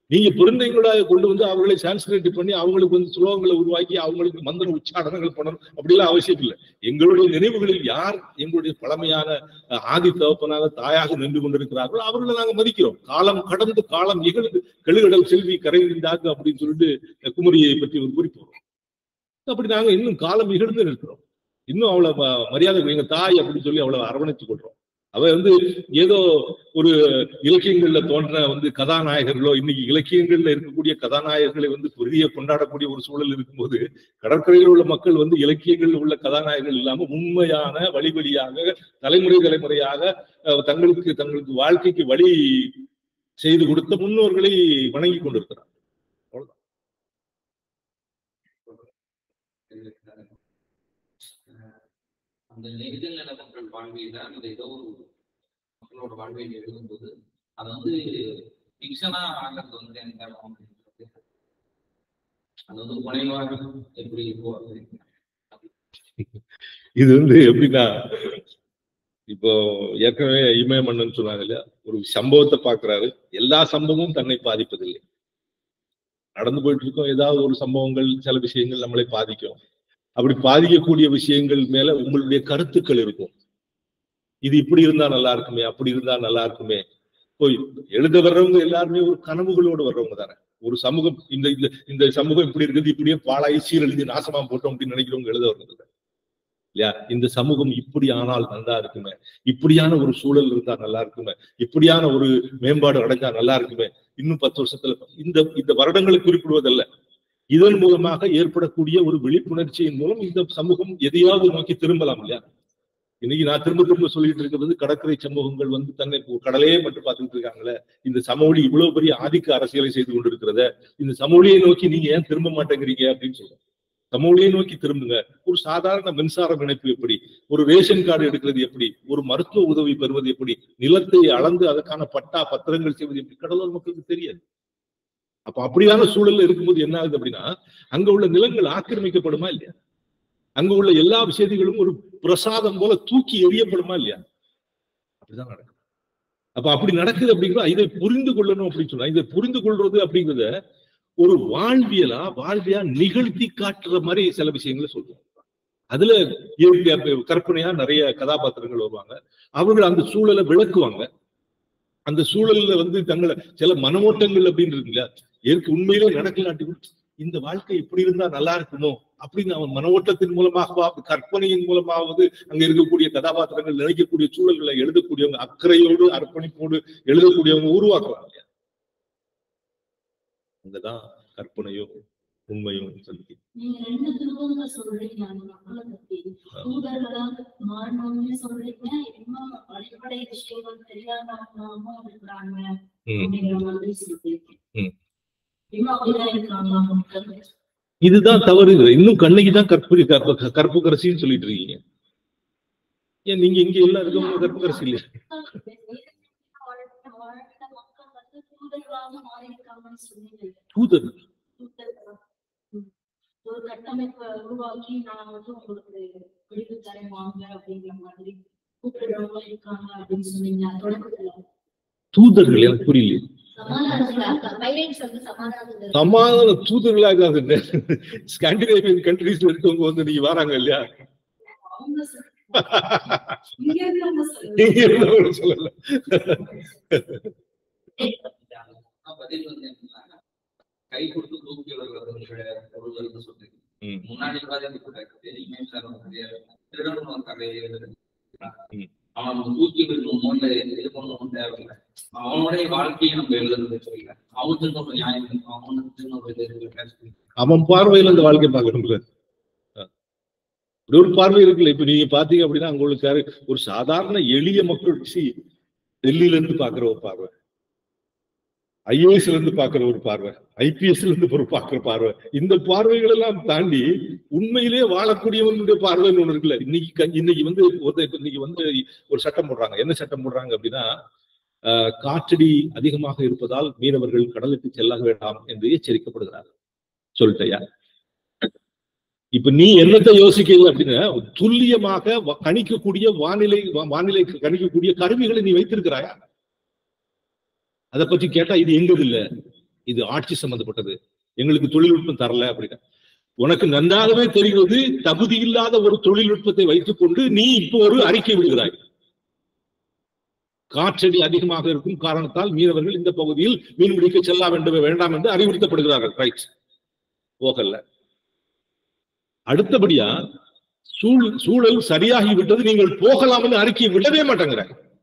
நீங்க பெருந்தைங்களாக கொண்டு வந்து அவர்களை சான்ஸ்கிரேட் பண்ணி அவங்களுக்கு வந்து ஸ்லோகங்களை உருவாக்கி அவங்களுக்கு மந்திர உச்சாரணங்கள் பண்ணணும் அப்படிலாம் அவசியம் இல்லை எங்களுடைய நினைவுகளில் யார் எங்களுடைய பழமையான அஹ், ஆதி தகப்பனாக தாயாக நின்று கொண்டிருக்கிறார்களோ அவர்களை நாங்க மதிக்கிறோம் காலம் கடந்து காலம் இகழ்ந்து கெழுகடல் செல்வி கரைந்தாக்கு அப்படின்னு சொல்லிட்டு அஹ், குமரியை பற்றி ஒரு குறிப்பு வரும். அப்படி நாங்க இன்னும் காலம் இகழ்ந்து நிற்கிறோம் இன்னும் அவளை ம- மரியாதை எங்க தாய் அப்படின்னு சொல்லி அவளை அரவணைத்துக் கொள்றோம் அவ வந்து ஏதோ ஒரு இலக்கியங்கள்ல தோன்ற வந்து கதாநாயகர்களோ இன்னைக்கு இலக்கியங்கள்ல இருக்கக்கூடிய கதாநாயகர்களை வந்து பெரிய கொண்டாடக்கூடிய ஒரு சூழல் இருக்கும்போது கடற்கரையில் உள்ள மக்கள் வந்து இலக்கியங்களில் உள்ள கதாநாயகர்கள் இல்லாம உண்மையான வழி வழியாக தலைமுறை தலைமுறையாக அஹ், தங்களுக்கு தங்களுக்கு வாழ்க்கைக்கு வழி செய்து கொடுத்த முன்னோர்களை வணங்கி கொண்டிருக்கிறார் அந்த நெடுநில மக்கள் வாழ்வியல அந்த ஏதோ ஒரு மக்களோட வாழ்வியல் எழுதும்போது அது வந்து ஃபிக்ஷனா ஆகிறது வந்து எனக்கு காரணம் அப்படின்றது. அது வந்து குறைவாக எப்படி இருக்கும் அப்படின்னு. இது வந்து எப்படின்னா இப்போ ஏற்கனவே இமய மன்னன் சொன்னாங்க இல்லையா ஒரு சம்பவத்தை பார்க்கிறாரு எல்லா சம்பவமும் தன்னை பாதிப்பதில்லை நடந்து போயிட்டு இருக்கோம் ஏதாவது ஒரு சம்பவங்கள் சில விஷயங்கள் நம்மளை பாதிக்கும் அப்படி பாதிக்கக்கூடிய விஷயங்கள் மேல உங்களுடைய கருத்துக்கள் இருக்கும் இது இப்படி இருந்தா நல்லா இருக்குமே அப்படி இருந்தா நல்லா இருக்குமே இப்போ எழுத வர்றவங்க எல்லாருமே ஒரு கனவுகளோடு வர்றவங்க தானே ஒரு சமூகம் இந்த இந்த இந்த சமூகம் இப்படி இருக்குது இப்படியே பாழாயி சீரழிஞ்சு நாசமா போட்டோம் அப்படின்னு நினைக்கிறவங்க எழுத வர்றது இல்லையா இந்த சமூகம் இப்படி ஆனால் நல்லா இருக்குமே இப்படியான ஒரு சூழல் இருந்தா நல்லா இருக்குமே இப்படியான ஒரு மேம்பாடு அடைஞ்சா நல்லா இருக்குமே இன்னும் பத்து வருஷத்துல இந்த இந்த வருடங்களை குறிப்பிடுவதல்ல இதன் மூலமாக ஏற்படக்கூடிய ஒரு விழிப்புணர்ச்சியின் மூலம் இந்த சமூகம் எதையாவது நோக்கி திரும்பலாம் இல்லையா இன்னைக்கு நான் திரும்ப திரும்ப சொல்லிட்டு இருக்கிறது கடற்கரை சமூகங்கள் வந்து தன்னை இப்போ கடலையே மட்டும் பார்த்துட்டு இருக்காங்களே இந்த சமவெளி இவ்வளவு பெரிய ஆதிக்க அரசியலை செய்து கொண்டிருக்கிறத இந்த சமவெளியை நோக்கி நீங்க ஏன் திரும்ப மாட்டேங்கிறீங்க அப்படின்னு சொல்றோம் சமவெளியை நோக்கி திரும்புங்க ஒரு சாதாரண மின்சார இணைப்பு எப்படி ஒரு ரேஷன் கார்டு எடுக்கிறது எப்படி ஒரு மருத்துவ உதவி பெறுவது எப்படி நிலத்தை அளந்து அதற்கான பட்டா பத்திரங்கள் செய்வது எப்படி கடலூர் மக்களுக்கு தெரியாது அப்ப அப்படியான சூழல்ல இருக்கும்போது என்ன ஆகுது அப்படின்னா அங்க உள்ள நிலங்கள் ஆக்கிரமிக்கப்படுமா இல்லையா அங்க உள்ள எல்லா விஷயங்களும் ஒரு பிரசாதம் போல தூக்கி எறியப்படுமா இல்லையா அப்படிதான் நடக்கும் அப்ப அப்படி நடக்குது அப்படிங்கிறத இதை புரிந்து கொள்ளணும் அப்படின்னு சொன்னா இதை புரிந்து கொள்றது அப்படிங்கிறத ஒரு வாழ்வியலா வாழ்வியா நிகழ்த்தி காட்டுற மாதிரி சில விஷயங்களை சொல்லுவோம் அதுல இயற்கை கற்பனையா நிறைய கதாபாத்திரங்கள் வருவாங்க அவர்கள் அந்த சூழலை விளக்குவாங்க அந்த சூழல்ல வந்து தங்களை சில மனமோட்டங்கள் அப்படின்னு இருக்குல்ல இயற்கை உண்மையிலே நடக்கலாட்டி கூட இந்த வாழ்க்கை இப்படி இருந்தா நல்லா இருக்குமோ அப்படின்னு அவன் மனோட்டத்தின் மூலமாக கற்பனையின் மூலமாவது அங்க இருக்கக்கூடிய கதாபாத்திரங்கள் நினைக்கக்கூடிய சூழல்களை எழுதக்கூடியவங்க அக்கறையோடு அர்ப்பணிப்போடு எழுதக்கூடியவங்க உருவாக்குவாங்க இல்லையா? அங்கதான் கற்பனையும் உண்மையும் சொல்லி நீங்க ரெண்டு திருப்பங்கள் சொல்றீங்க அந்த மக்களை பத்தி தூதர்களாக மாறணும்னு சொல்றீங்க இன்னும் அடிப்படை விஷயங்கள் தெரியாதவங்களும் இருக்கிறாங்க ம். அப்படிங்கிற மாதிரி சொல்றீங்க ம். இன்னும் அப்படிதான் இருக்காங்க மக்கள் இதுதான் தவறு இன்னும் கண்ணகி தான் கற்பு கற்பு கற்புக்கரசின்னு சொல்லிட்டு இருக்கீங்க ஏன் நீங்க இங்க எல்லாம் இருக்கவங்க கற்புக்கரசி இல்லையா வாழ்ந்த வாழ்ந்த மக்கள் வந்து தூதர்களாக மாறியிருக்காங்கன்னு சொன்னீங்க தூதர் தூதர்களா? ம். ஒரு கட்டமைப்பை உருவாக்கி நான் வந்து உங்களுக்கு விடுப்பு தரேன் வாங்க அப்படிங்கிற மாதிரி கூப்பிடுறவங்க இருக்காங்க அப்படின்னு சொன்னீங்க தொடக்கத்துல தூதர்கள் எனக்கு புரியல சமாதானத்துல பைரேட்ஸ் வந்து சமாதானத்துல சமாதான தூதர்களாக ஸ்காண்டினேவியன் கண்ட்ரீஸ்ல இருக்கவங்க வந்து நீங்க வராங்க இல்லையா அவங்க சொல்றாங்க. இங்க இருக்கவங்க சொல்றாங்க. நீங்க இருந்தவங்க சொல்லல அதுதான் பதில் வந்து என்னன்னா, கை கொடுத்து தூக்கி வருகிற பொருள்கள்னு சொல்றீங்க ம். முன்னாடி பாதிக்கப்பட்ட இமேஜ் திருடணும் ஒரு கதையை எழுதுறது. ம். அவன் தூக்கி விடணுமோ இல்ல இது பண்ணணும் தேவையில்லை அவனுடைய வாழ்க்கையை நம்ம எழுதுறது தெரியல அவனுக்கு ஒரு நியாயம் இருக்கும் அவனுக்கு ஒரு இது இருக்கு. அவன் பார்வையில அந்த வாழ்க்கை பார்க்கணும்ல அஹ். இப்படி ஒரு பார்வை இருக்குல்ல இப்ப நீங்க பாத்தீங்க அப்படின்னா அங்க உள்ள காரு- ஒரு சாதாரண எளிய மக்கள் சி டெல்லியில இருந்து பாக்குற ஒரு பார்வை ஐஏஎஸ்ல இருந்து பாக்குற ஒரு பார்வை ஐபிஎஸ்ல இருந்து ஒரு பாக்குற பார்வை இந்த பார்வைகள் எல்லாம் தாண்டி உண்மையிலே வாழக்கூடியவனுடைய பார்வைன்னு ஒண்ணு இருக்குல்ல இன்னைக்கு க- இன்னைக்கு வந்து ஒருத்தர் இப்ப இன்னைக்கு வந்து ஒரு சட்டம் போடுறாங்க என்ன சட்டம் போடுறாங்க அப்படின்னா ஆஹ், காற்றடி அதிகமாக இருப்பதால் மீனவர்கள் கடலுக்கு செல்ல வேண்டாம் என்று எச்சரிக்கப்படுகிறார் சொல்லிட்டயா இப்ப நீ என்னத்தை யோசிக்கல அப்படின்னா துல்லியமாக வ- கணிக்கக்கூடிய வானிலை வா- வானிலை கணிக்கக்கூடிய கருவிகளை நீ வைத்திருக்கிறாயா அதை பற்றி கேட்டா இது எங்கது இல்ல இது ஆட்சி சம்பந்தப்பட்டது எங்களுக்கு தொழில்நுட்பம் தரல அப்படின்னு உனக்கு நன்றாகவே தெரிவது தகுதி இல்லாத ஒரு தொழில்நுட்பத்தை வைத்துக்கொண்டு நீ இப்போ ஒரு அறிக்கை விடுகிறாய் காற்றடி அதிகமாக இருக்கும் காரணத்தால் மீனவர்கள் இந்த பகுதியில் மீன் பிடிக்க செல்ல வேண்டும் வேண்டாம் என்று அறிவுறுத்தப்படுகிறார்கள் ரைட் போகல அடுத்தபடியா சூழ் சூழல் சரியாகி விட்டது நீங்கள் போகலாம் என்று அறிக்கை விடவே மாட்டேங்கிற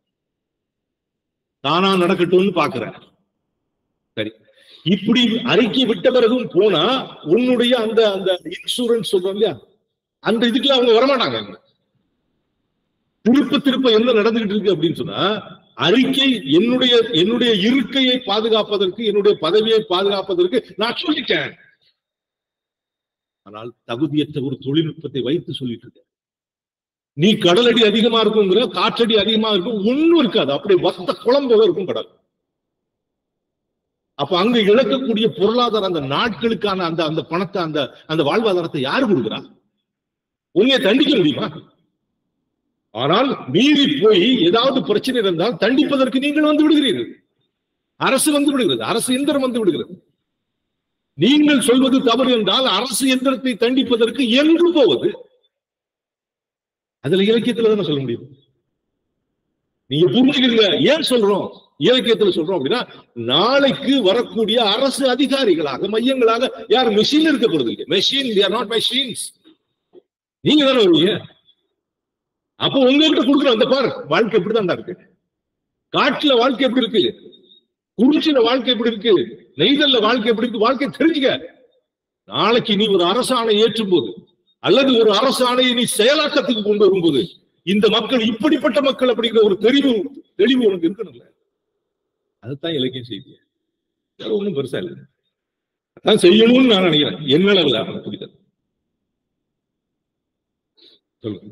தானா நடக்கட்டும்னு பாக்குறேன் சரி இப்படி அறிக்கை விட்ட பிறகும் போனா உன்னுடைய அந்த அந்த இன்சூரன்ஸ் சொல்றோம் இல்லையா அந்த இதுக்குள்ள அவங்க வரமாட்டாங்க அங்க. திருப்ப திருப்ப என்ன நடந்துகிட்டு இருக்கு அப்படின்னு சொன்னா அறிக்கை என்னுடைய என்னுடைய இருக்கையை பாதுகாப்பதற்கு என்னுடைய பதவியை பாதுகாப்பதற்கு நான் சொல்லிட்டேன் ஆனால் தகுதியற்ற ஒரு தொழில்நுட்பத்தை வைத்து சொல்லிட்டு இருக்க நீ கடலடி அதிகமா இருக்குங்கிற காற்றடி அதிகமா இருக்கும் ஒண்ணும் இருக்காது அப்படியே வத்த குழம்பு இருக்கும் கடல் அப்ப அங்க இழக்கக்கூடிய பொருளாதார அந்த நாட்களுக்கான அந்த அந்த பணத்தை அந்த அந்த வாழ்வாதாரத்தை யாரு கொடுக்குறா உன்னைய தண்டிக்க முடியுமா ஆனால் மீறி போய் ஏதாவது பிரச்சனை இருந்தால் தண்டிப்பதற்கு நீங்கள் வந்து விடுகிறீர்கள் அரசு வந்து விடுகிறது அரசு எந்திரம் வந்து விடுகிறது நீங்கள் சொல்வது தவறு என்றால் அரசு எந்திரத்தை தண்டிப்பதற்கு எங்கு போவது அதுல இலக்கியத்துல தானே சொல்ல முடியும் நீங்க புரிஞ்சுக்கிறீங்க ஏன் சொல்றோம் இலக்கியத்துல சொல்றோம் அப்படின்னா நாளைக்கு வரக்கூடிய அரசு அதிகாரிகளாக மையங்களாக யார் மெஷின் இருக்க போறது இல்லை மெஷின் நாட் மெஷின்ஸ் நீங்க தானே வருவீங்க அப்போ உங்ககிட்ட கொடுக்குறோம் அந்த பாரு வாழ்க்கை இப்படிதான் இருக்கு காட்டுல வாழ்க்கை எப்படி இருக்கு குறிச்சில வாழ்க்கை எப்படி இருக்கு நெய்தல்ல வாழ்க்கை எப்படி இருக்கு வாழ்க்கை தெரிஞ்சுக்க நாளைக்கு நீ ஒரு அரசாணை ஏற்றும் போது அல்லது ஒரு அரசாணையை நீ செயலாக்கத்துக்கு கொண்டு வரும்போது இந்த மக்கள் இப்படிப்பட்ட மக்கள் அப்படிங்கிற ஒரு தெளிவு தெளிவு உனக்கு இருக்கணும்ல அதுதான் இலக்கியம் செய்தி வேற ஒண்ணும் பெருசா இல்லை அதான் செய்யணும்னு நான் நினைக்கிறேன் என்ன அளவில் அவனை புரிதல் சொல்லுங்க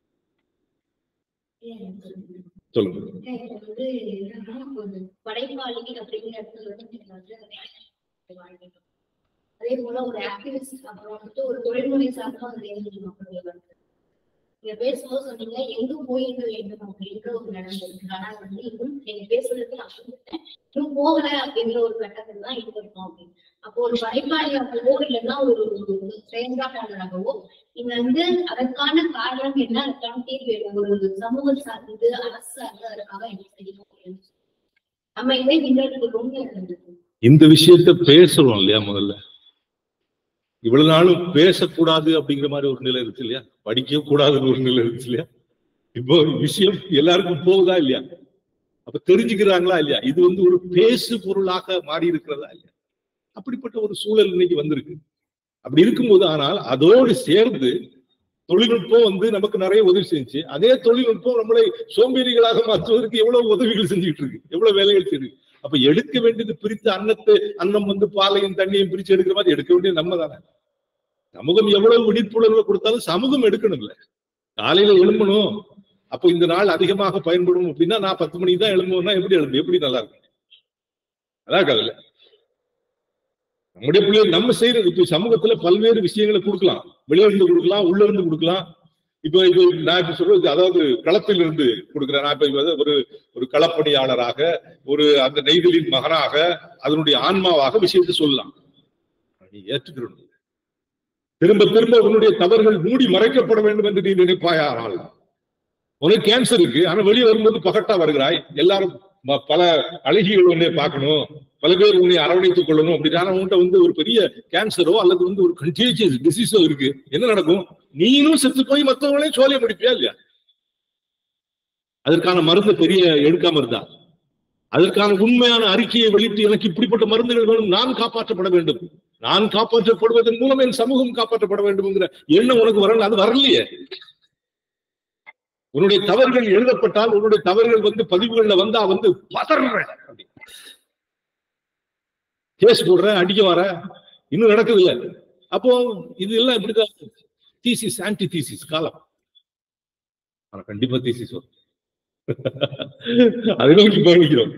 சொல்லுங்க வந்து என்னன்னா, ஒரு படைப்பாளி அப்படிங்கிற இடத்துல வந்து நீங்க வந்து வாழ்வீங்க. அதே போல ஒரு ஆக்டிவிஸ்ட் அப்புறம் வந்துட்டு ஒரு தொழில்முறை சார்ந்த ஒரு இளைஞர் மக்கள் வந்து நீங்க பேசும்போது சொன்னீங்க எங்க போயிருக்க வேண்டும் அப்படின்ற ஒரு நிலைமை இருக்கு ஆனா வந்து இன்னும் நீங்க பேசுறதுக்கு நான் சொல்லிட்டேன் இன்னும் போகல அப்படிங்கிற ஒரு கட்டத்தில் தான் இருக்கணும் அப்படின்னு அப்போ ஒரு படைப்பாளியாகவோ இல்லைன்னா ஒரு ஒரு செயல்பாட்டாளராகவோ நீங்க வந்து அதற்கான காரணம் என்ன அதற்கான தீர்வு என்ன? ஒரு சமூகம் சார்ந்தது அரசு சார்ந்து அதற்காக என்ன செய்யணும் அப்படின்னு நம்ம இதை பின்னெடுக்கணும்னு இருந்தது இந்த விஷயத்த பேசுறோம் இல்லையா முதல்ல இவ்வளவு நாளும் பேசக்கூடாது அப்படிங்கிற மாதிரி ஒரு நிலை இருக்கு இல்லையா படிக்க கூடாதுன்னு ஒரு நிலை இருக்கு இல்லையா இப்போ விஷயம் எல்லாருக்கும் போகுதா இல்லையா அப்ப தெரிஞ்சுக்கிறாங்களா இல்லையா இது வந்து ஒரு பேசு பொருளாக மாறி இருக்கிறதா இல்லையா அப்படிப்பட்ட ஒரு சூழல் இன்னைக்கு வந்திருக்கு அப்படி இருக்கும்போது ஆனால் அதோடு சேர்ந்து தொழில்நுட்பம் வந்து நமக்கு நிறைய உதவி செஞ்சு அதே தொழில்நுட்பம் நம்மளை சோம்பேறிகளாக மாற்றுவதற்கு எவ்வளவு உதவிகள் செஞ்சுட்டு இருக்கு எவ்வளவு வேலைகள் செய்யுது அப்ப எடுக்க வேண்டியது பிரித்து அன்னத்தை அன்னம் வந்து பாலையும் தண்ணியும் பிரிச்சு எடுக்கிற மாதிரி எடுக்க வேண்டியது நம்ம தானே சமூகம் எவ்வளவு விழிப்புணர்வு கொடுத்தாலும் சமூகம் எடுக்கணும்ல காலையில எழும்பணும் அப்போ இந்த நாள் அதிகமாக பயன்படும் அப்படின்னா நான் பத்து மணிக்கு தான் எழும்புவேன்னா எப்படி எழும்பு எப்படி நல்லா இருக்கும் அதான் கதை நம்முடைய பிள்ளைகள் நம்ம செய்யறது இப்ப சமூகத்துல பல்வேறு விஷயங்களை கொடுக்கலாம் வெளியே இருந்து கொடுக்கலாம் உள்ள இருந்து கொடுக்கலாம் இப்ப இது நான் இப்ப சொல்றது அதாவது களத்தில் இருந்து கொடுக்குறேன் நான் இப்ப வந்து ஒரு ஒரு களப்பணியாளராக ஒரு அந்த நெய்தலின் மகனாக அதனுடைய ஆன்மாவாக விஷயத்தை சொல்லலாம் நீ ஏற்றுக்கிறோம் திரும்ப திரும்ப உன்னுடைய தவறுகள் மூடி மறைக்கப்பட வேண்டும் என்று நீ நினைப்பாயானால் உனக்கு கேன்சர் இருக்கு ஆனா வெளியே வரும்போது பகட்டா வருகிறாய் எல்லாரும் ம- பல அழகிகள் உன்னை பார்க்கணும் பல பேர் உன்னை அரவணைத்துக் கொள்ளணும் அப்படின்னா உன்கிட்ட வந்து ஒரு பெரிய கேன்சரோ அல்லது வந்து ஒரு கண்டேஜியஸ் டிசீஸோ இருக்கு என்ன நடக்கும் நீனும் செத்து போய் மற்றவங்களையும் சோழிய முடிப்பியா இல்லையா அதற்கான மருந்து பெரிய எடுக்காம இருந்தா அதற்கான உண்மையான அறிக்கையை வெளியிட்டு எனக்கு இப்படிப்பட்ட மருந்துகள் வேணும் நான் காப்பாற்றப்பட வேண்டும் நான் காப்பாற்றப்படுவதன் மூலம் என் சமூகம் காப்பாற்றப்பட வேண்டும்ங்கிற எண்ணம் உனக்கு வரல அது வரலையே உன்னுடைய தவறுகள் எழுதப்பட்டால் உன்னுடைய தவறுகள் வந்து பதிவுகள்ல வந்தா வந்து பதற கேஸ் போடுற அடிக்க வர இன்னும் நடக்குது இல்ல அப்போ இது எல்லாம் இப்படிதான் தீசிஸ் ஆன்டி தீசிஸ் காலம் ஆனா கண்டிப்பா தீசிஸ் வரும் அதை நோக்கி பயணிக்கிறோம்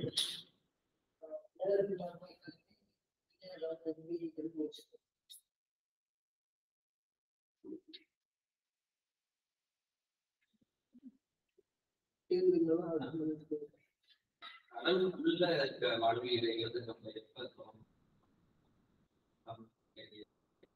கடலுக்குள்ள இருக்க வாழ்வியலை வந்து நம்ம எப்ப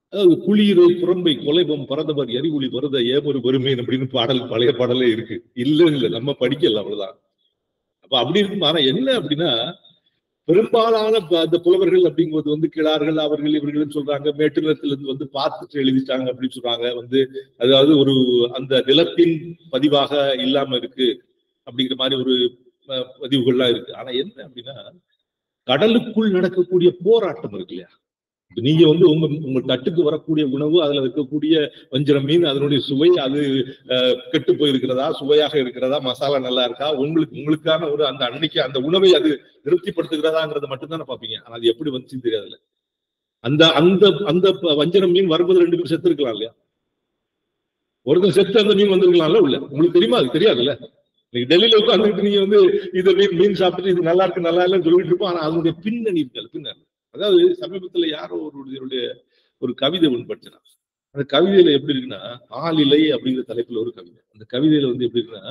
அதாவது குளிரை புறம்பை கொலைபம் பரதவர் எரிகுழி பரத ஏமொரு பெருமை அப்படின்னு பாடல் பழைய பாடலே இருக்கு இல்ல இல்ல நம்ம படிக்கல அவ்வளவுதான் அப்ப அப்படி இருக்கும் ஆனா என்ன அப்படின்னா பெரும்பாலான ப- அந்த புலவர்கள் அப்படிங்கும்போது வந்து கிழார்கள் அவர்கள் இவர்கள் சொல்றாங்க மேட்டு நிலத்துல இருந்து வந்து பார்த்துட்டு எழுதிட்டாங்க அப்படின்னு சொல்றாங்க வந்து அதாவது ஒரு அந்த நிலத்தின் பதிவாக இல்லாம இருக்கு அப்படிங்கிற மாதிரி ஒரு அஹ், பதிவுகள்லாம் இருக்கு ஆனா என்ன அப்படின்னா கடலுக்குள் நடக்கக்கூடிய போராட்டம் இருக்கு இல்லையா இப்ப நீங்க வந்து உங்க உங்க தட்டுக்கு வரக்கூடிய உணவு அதுல இருக்கக்கூடிய வஞ்சரம் மீன் அதனுடைய சுவை அது அஹ், கெட்டு போயிருக்கிறதா சுவையாக இருக்கிறதா மசாலா நல்லா இருக்கா உங்களுக்கு உங்களுக்கான ஒரு அந்த அன்னைக்கு அந்த உணவை அது திருப்திப்படுத்துகிறதாங்கிறத மட்டும்தானே பாப்பீங்க ஆனா அது எப்படி வந்துச்சுன்னு தெரியாதுல்ல அந்த அந்த அந்த ப- வஞ்சரம் மீன் வரும்போது ரெண்டு பேரும் செத்து இருக்கலாம் இல்லையா ஒருத்தன் செத்து அந்த மீன் வந்திருக்கலாம்ல உள்ள உங்களுக்கு தெரியுமா அது தெரியாதுல்ல நீங்க டெல்லியில உட்கார்ந்துட்டு நீங்க வந்து இது மீன் மீன் சாப்பிட்டு இது நல்லா இருக்கு நல்லா இல்லைன்னு சொல்லிட்டு இருப்போம் ஆனா அதனுடைய பின்னணி இருக்காது பின்னணி அதாவது சமீபத்துல யாரோ ஒருவருடைய ஒரு கவிதை ஒன்று படிச்சேன் அந்த கவிதையில எப்படி இருக்குன்னா ஆளிலை அப்படிங்கிற தலைப்புல ஒரு கவிதை அந்த கவிதையில வந்து எப்படி இருக்குன்னா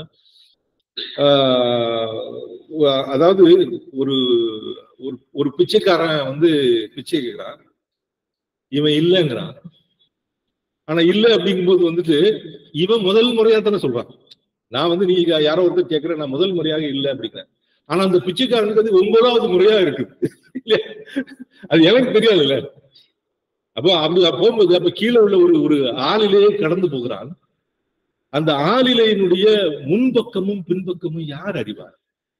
ஆஹ் அதாவது ஒரு ஒரு ஒரு பிச்சைக்காரன் வந்து பிச்சை கேட்கிறான் இவன் இல்லைங்கிறான் ஆனா இல்ல அப்படிங்கும்போது வந்துட்டு இவன் முதல் முறையா தானே சொல்றான் நான் வந்து நீங்க யாரோ ஒருத்தர் கேட்கிறேன் நான் முதல் முறையாக இல்லை அப்படிங்கிறேன் ஆனா அந்த பிச்சைக்காரனுக்கு அது ஒன்பதாவது முறையா இருக்கு இல்லையா? அது எனக்கு தெரியாதுல்ல அப்போ அப்படி போகும்போது அப்ப கீழே உள்ள ஒரு ஒரு ஆளிலேயே கடந்து போகிறான் அந்த ஆளிலையினுடைய முன்பக்கமும் பின்பக்கமும் யார் அறிவார்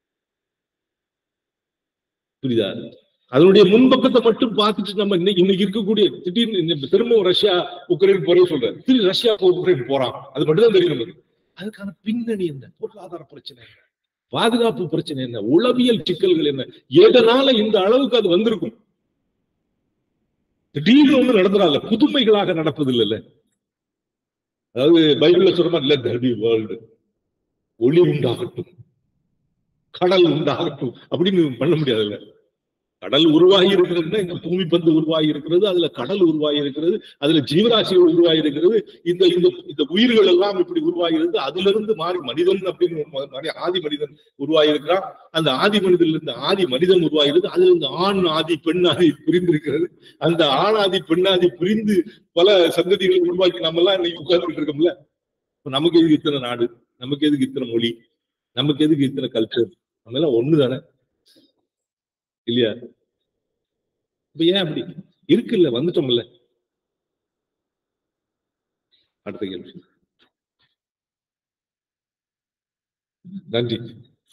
புரியுதா அதனுடைய முன்பக்கத்தை மட்டும் பார்த்துட்டு நம்ம இன்னைக்கு இன்னைக்கு இருக்கக்கூடிய திடீர்னு இந்த திரும்பவும் ரஷ்யா உக்ரைன் போறே சொல்றாரு திடீர்னு ரஷ்யா போ- உக்ரைன் போறான் அது மட்டும் தான் தெரியும் நமக்கு அதுக்கான பின்னணி என்ன பொருளாதார பிரச்சனை என்ன பாதுகாப்பு பிரச்சனை என்ன உளவியல் சிக்கல்கள் என்ன எதனால இந்த அளவுக்கு அது வந்திருக்கும் திடீர்னு ஒண்ணு நடந்துடால புதுமைகளாக நடப்பது இல்லைல்ல அதாவது பைபிள்ல சொல்ற மாதிரி let there be world ஒளி உண்டாகட்டும் கடல் உண்டாகட்டும் அப்படின்னு பண்ண முடியாதுல்ல கடல் உருவாகி இருக்கிறதுன்னா இந்த பூமி பந்து உருவாகி இருக்கிறது அதுல கடல் உருவாகி இருக்கிறது அதுல ஜீவராசிகள் உருவாகி இருக்கிறது இந்த இந்த இந்த உயிர்கள் எல்லாம் இப்படி உருவாகி இருந்து அதுல இருந்து மாறி மனிதன் அப்படின்னு ஒரு ம- மாறி ஆதி மனிதன் உருவாகி இருக்கிறான் அந்த ஆதி மனிதன்ல இருந்து ஆதி மனிதன் உருவாகிறது அதுல இருந்து ஆண் ஆதி பெண் ஆதி பிரிந்திருக்கிறது அந்த ஆணாதி பெண்ணாதி பிரிந்து பல சந்ததிகளை உருவாக்கி நம்ம எல்லாம் இன்னைக்கு உட்கார்ந்துட்டு இருக்கோம்ல இப்ப நமக்கு எதுக்கு இத்தனை நாடு நமக்கு எதுக்கு இத்தனை மொழி நமக்கு எதுக்கு இத்தனை கல்ச்சர் நம்ம எல்லாம் ஒண்ணு தானே இல்லையா இப்ப ஏன் அப்படி இருக்குல்ல வந்துட்டோம்ல அடுத்த கேள்வி நன்றி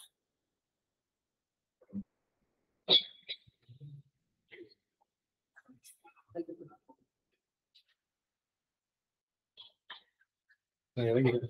நான் இறங்கிறேன்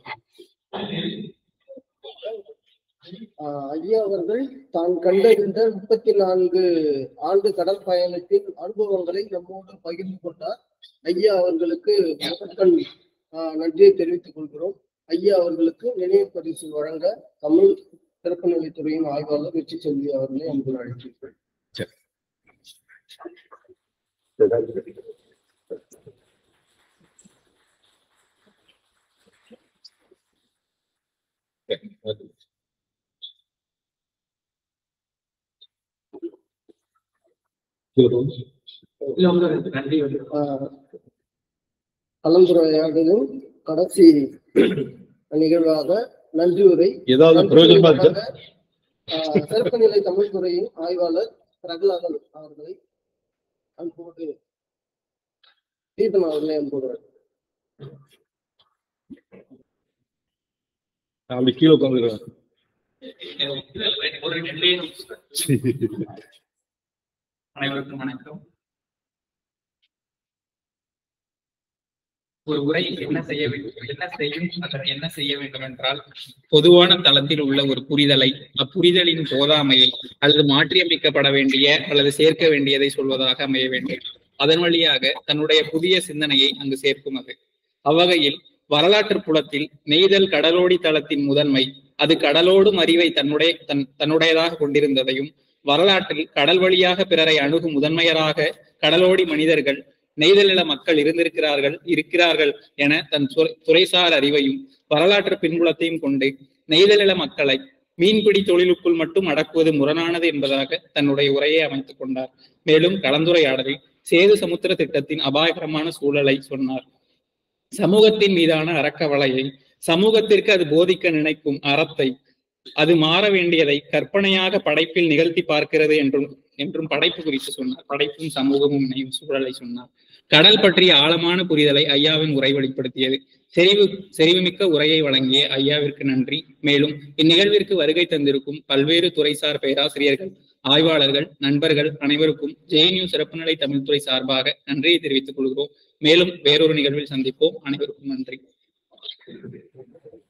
ஆஹ் ஐயா அவர்கள் தான் கண்டறிந்த முப்பத்தி நான்கு ஆண்டு கடல் பயணத்தின் அனுபவங்களை நம்மோடு பகிர்ந்து கொண்டார் ஐயா அவர்களுக்கு முதற்கண் ஆஹ் நன்றியை தெரிவித்துக் கொள்கிறோம் ஐயா அவர்களுக்கு நினைவு பரிசு வழங்க தமிழ் சிறப்பு நிலைத்துறையின் ஆய்வாளர் வெற்றி செல்வி அவர்களை அன்பு அழைக்கிறேன் நன்றி ஆஹ் கலந்துரையாடலின் கடைசி நிகழ்வாக நன்றி உரை ஏதாவது பிரயோஜனமா இருக்கா ஆஹ் சிறப்பு நிலை தமிழ் துறையின் ஆய்வாளர் பிரகலாதன் அவர்களை அன்போடு தீபன் அவர்களை அன்போடு நான் அப்படி கீழே உட்காந்துருக்கேன் ஒரு ரெண்டே நிமிஷம். அனைவருக்கும் வணக்கம் ஒரு உரை என்ன செய்ய வேண்டும் என்ன செய்யும் அல்லது என்ன செய்ய வேண்டும் என்றால் பொதுவான தளத்தில் உள்ள ஒரு புரிதலை அப்புரிதலின் போதாமையை அல்லது மாற்றியமைக்கப்பட வேண்டிய அல்லது சேர்க்க வேண்டியதை சொல்வதாக அமைய வேண்டும் அதன் வழியாக தன்னுடைய புதிய சிந்தனையை அங்கு சேர்க்கும் அது அவ்வகையில் வரலாற்று புலத்தில் நெய்தல் கடலோடி தளத்தின் முதன்மை அது கடலோடும் அறிவை தன்னுடைய தன் தன்னுடையதாக கொண்டிருந்ததையும் வரலாற்றில் கடல் வழியாக பிறரை அணுகும் முதன்மையராக கடலோடி மனிதர்கள் நெய்தல் நில மக்கள் இருந்திருக்கிறார்கள் இருக்கிறார்கள் என தன் துறை- துறைசார் அறிவையும் வரலாற்று பின்புலத்தையும் கொண்டு நெய்தல் நில மக்களை மீன்பிடி தொழிலுக்குள் மட்டும் அடக்குவது முரணானது என்பதாக தன்னுடைய உரையை அமைத்துக் கொண்டார் மேலும் கலந்துரையாடலில் சேது சமுத்திர திட்டத்தின் அபாயகரமான சூழலை சொன்னார் சமூகத்தின் மீதான அறக்கவலையை சமூகத்திற்கு அது போதிக்க நினைக்கும் அறத்தை அது மாற வேண்டியதை கற்பனையாக படைப்பில் நிகழ்த்தி பார்க்கிறது என்றும் என்றும் படைப்பு குறித்து சொன்னார் படைப்பும் சமூகமும் இணையும் சூழலை சொன்னார் கடல் பற்றிய ஆழமான புரிதலை ஐயாவின் உரை வெளிப்படுத்தியது செறிவு செறிவுமிக்க உரையை வழங்கிய ஐயாவிற்கு நன்றி மேலும் இந்நிகழ்விற்கு வருகை தந்திருக்கும் பல்வேறு துறைசார் பேராசிரியர்கள் ஆய்வாளர்கள் நண்பர்கள் அனைவருக்கும் ஜேஎன்யூ சிறப்பு நிலை தமிழ்துறை சார்பாக நன்றியை தெரிவித்துக் கொள்கிறோம் மேலும் வேறொரு நிகழ்வில் சந்திப்போம் அனைவருக்கும் நன்றி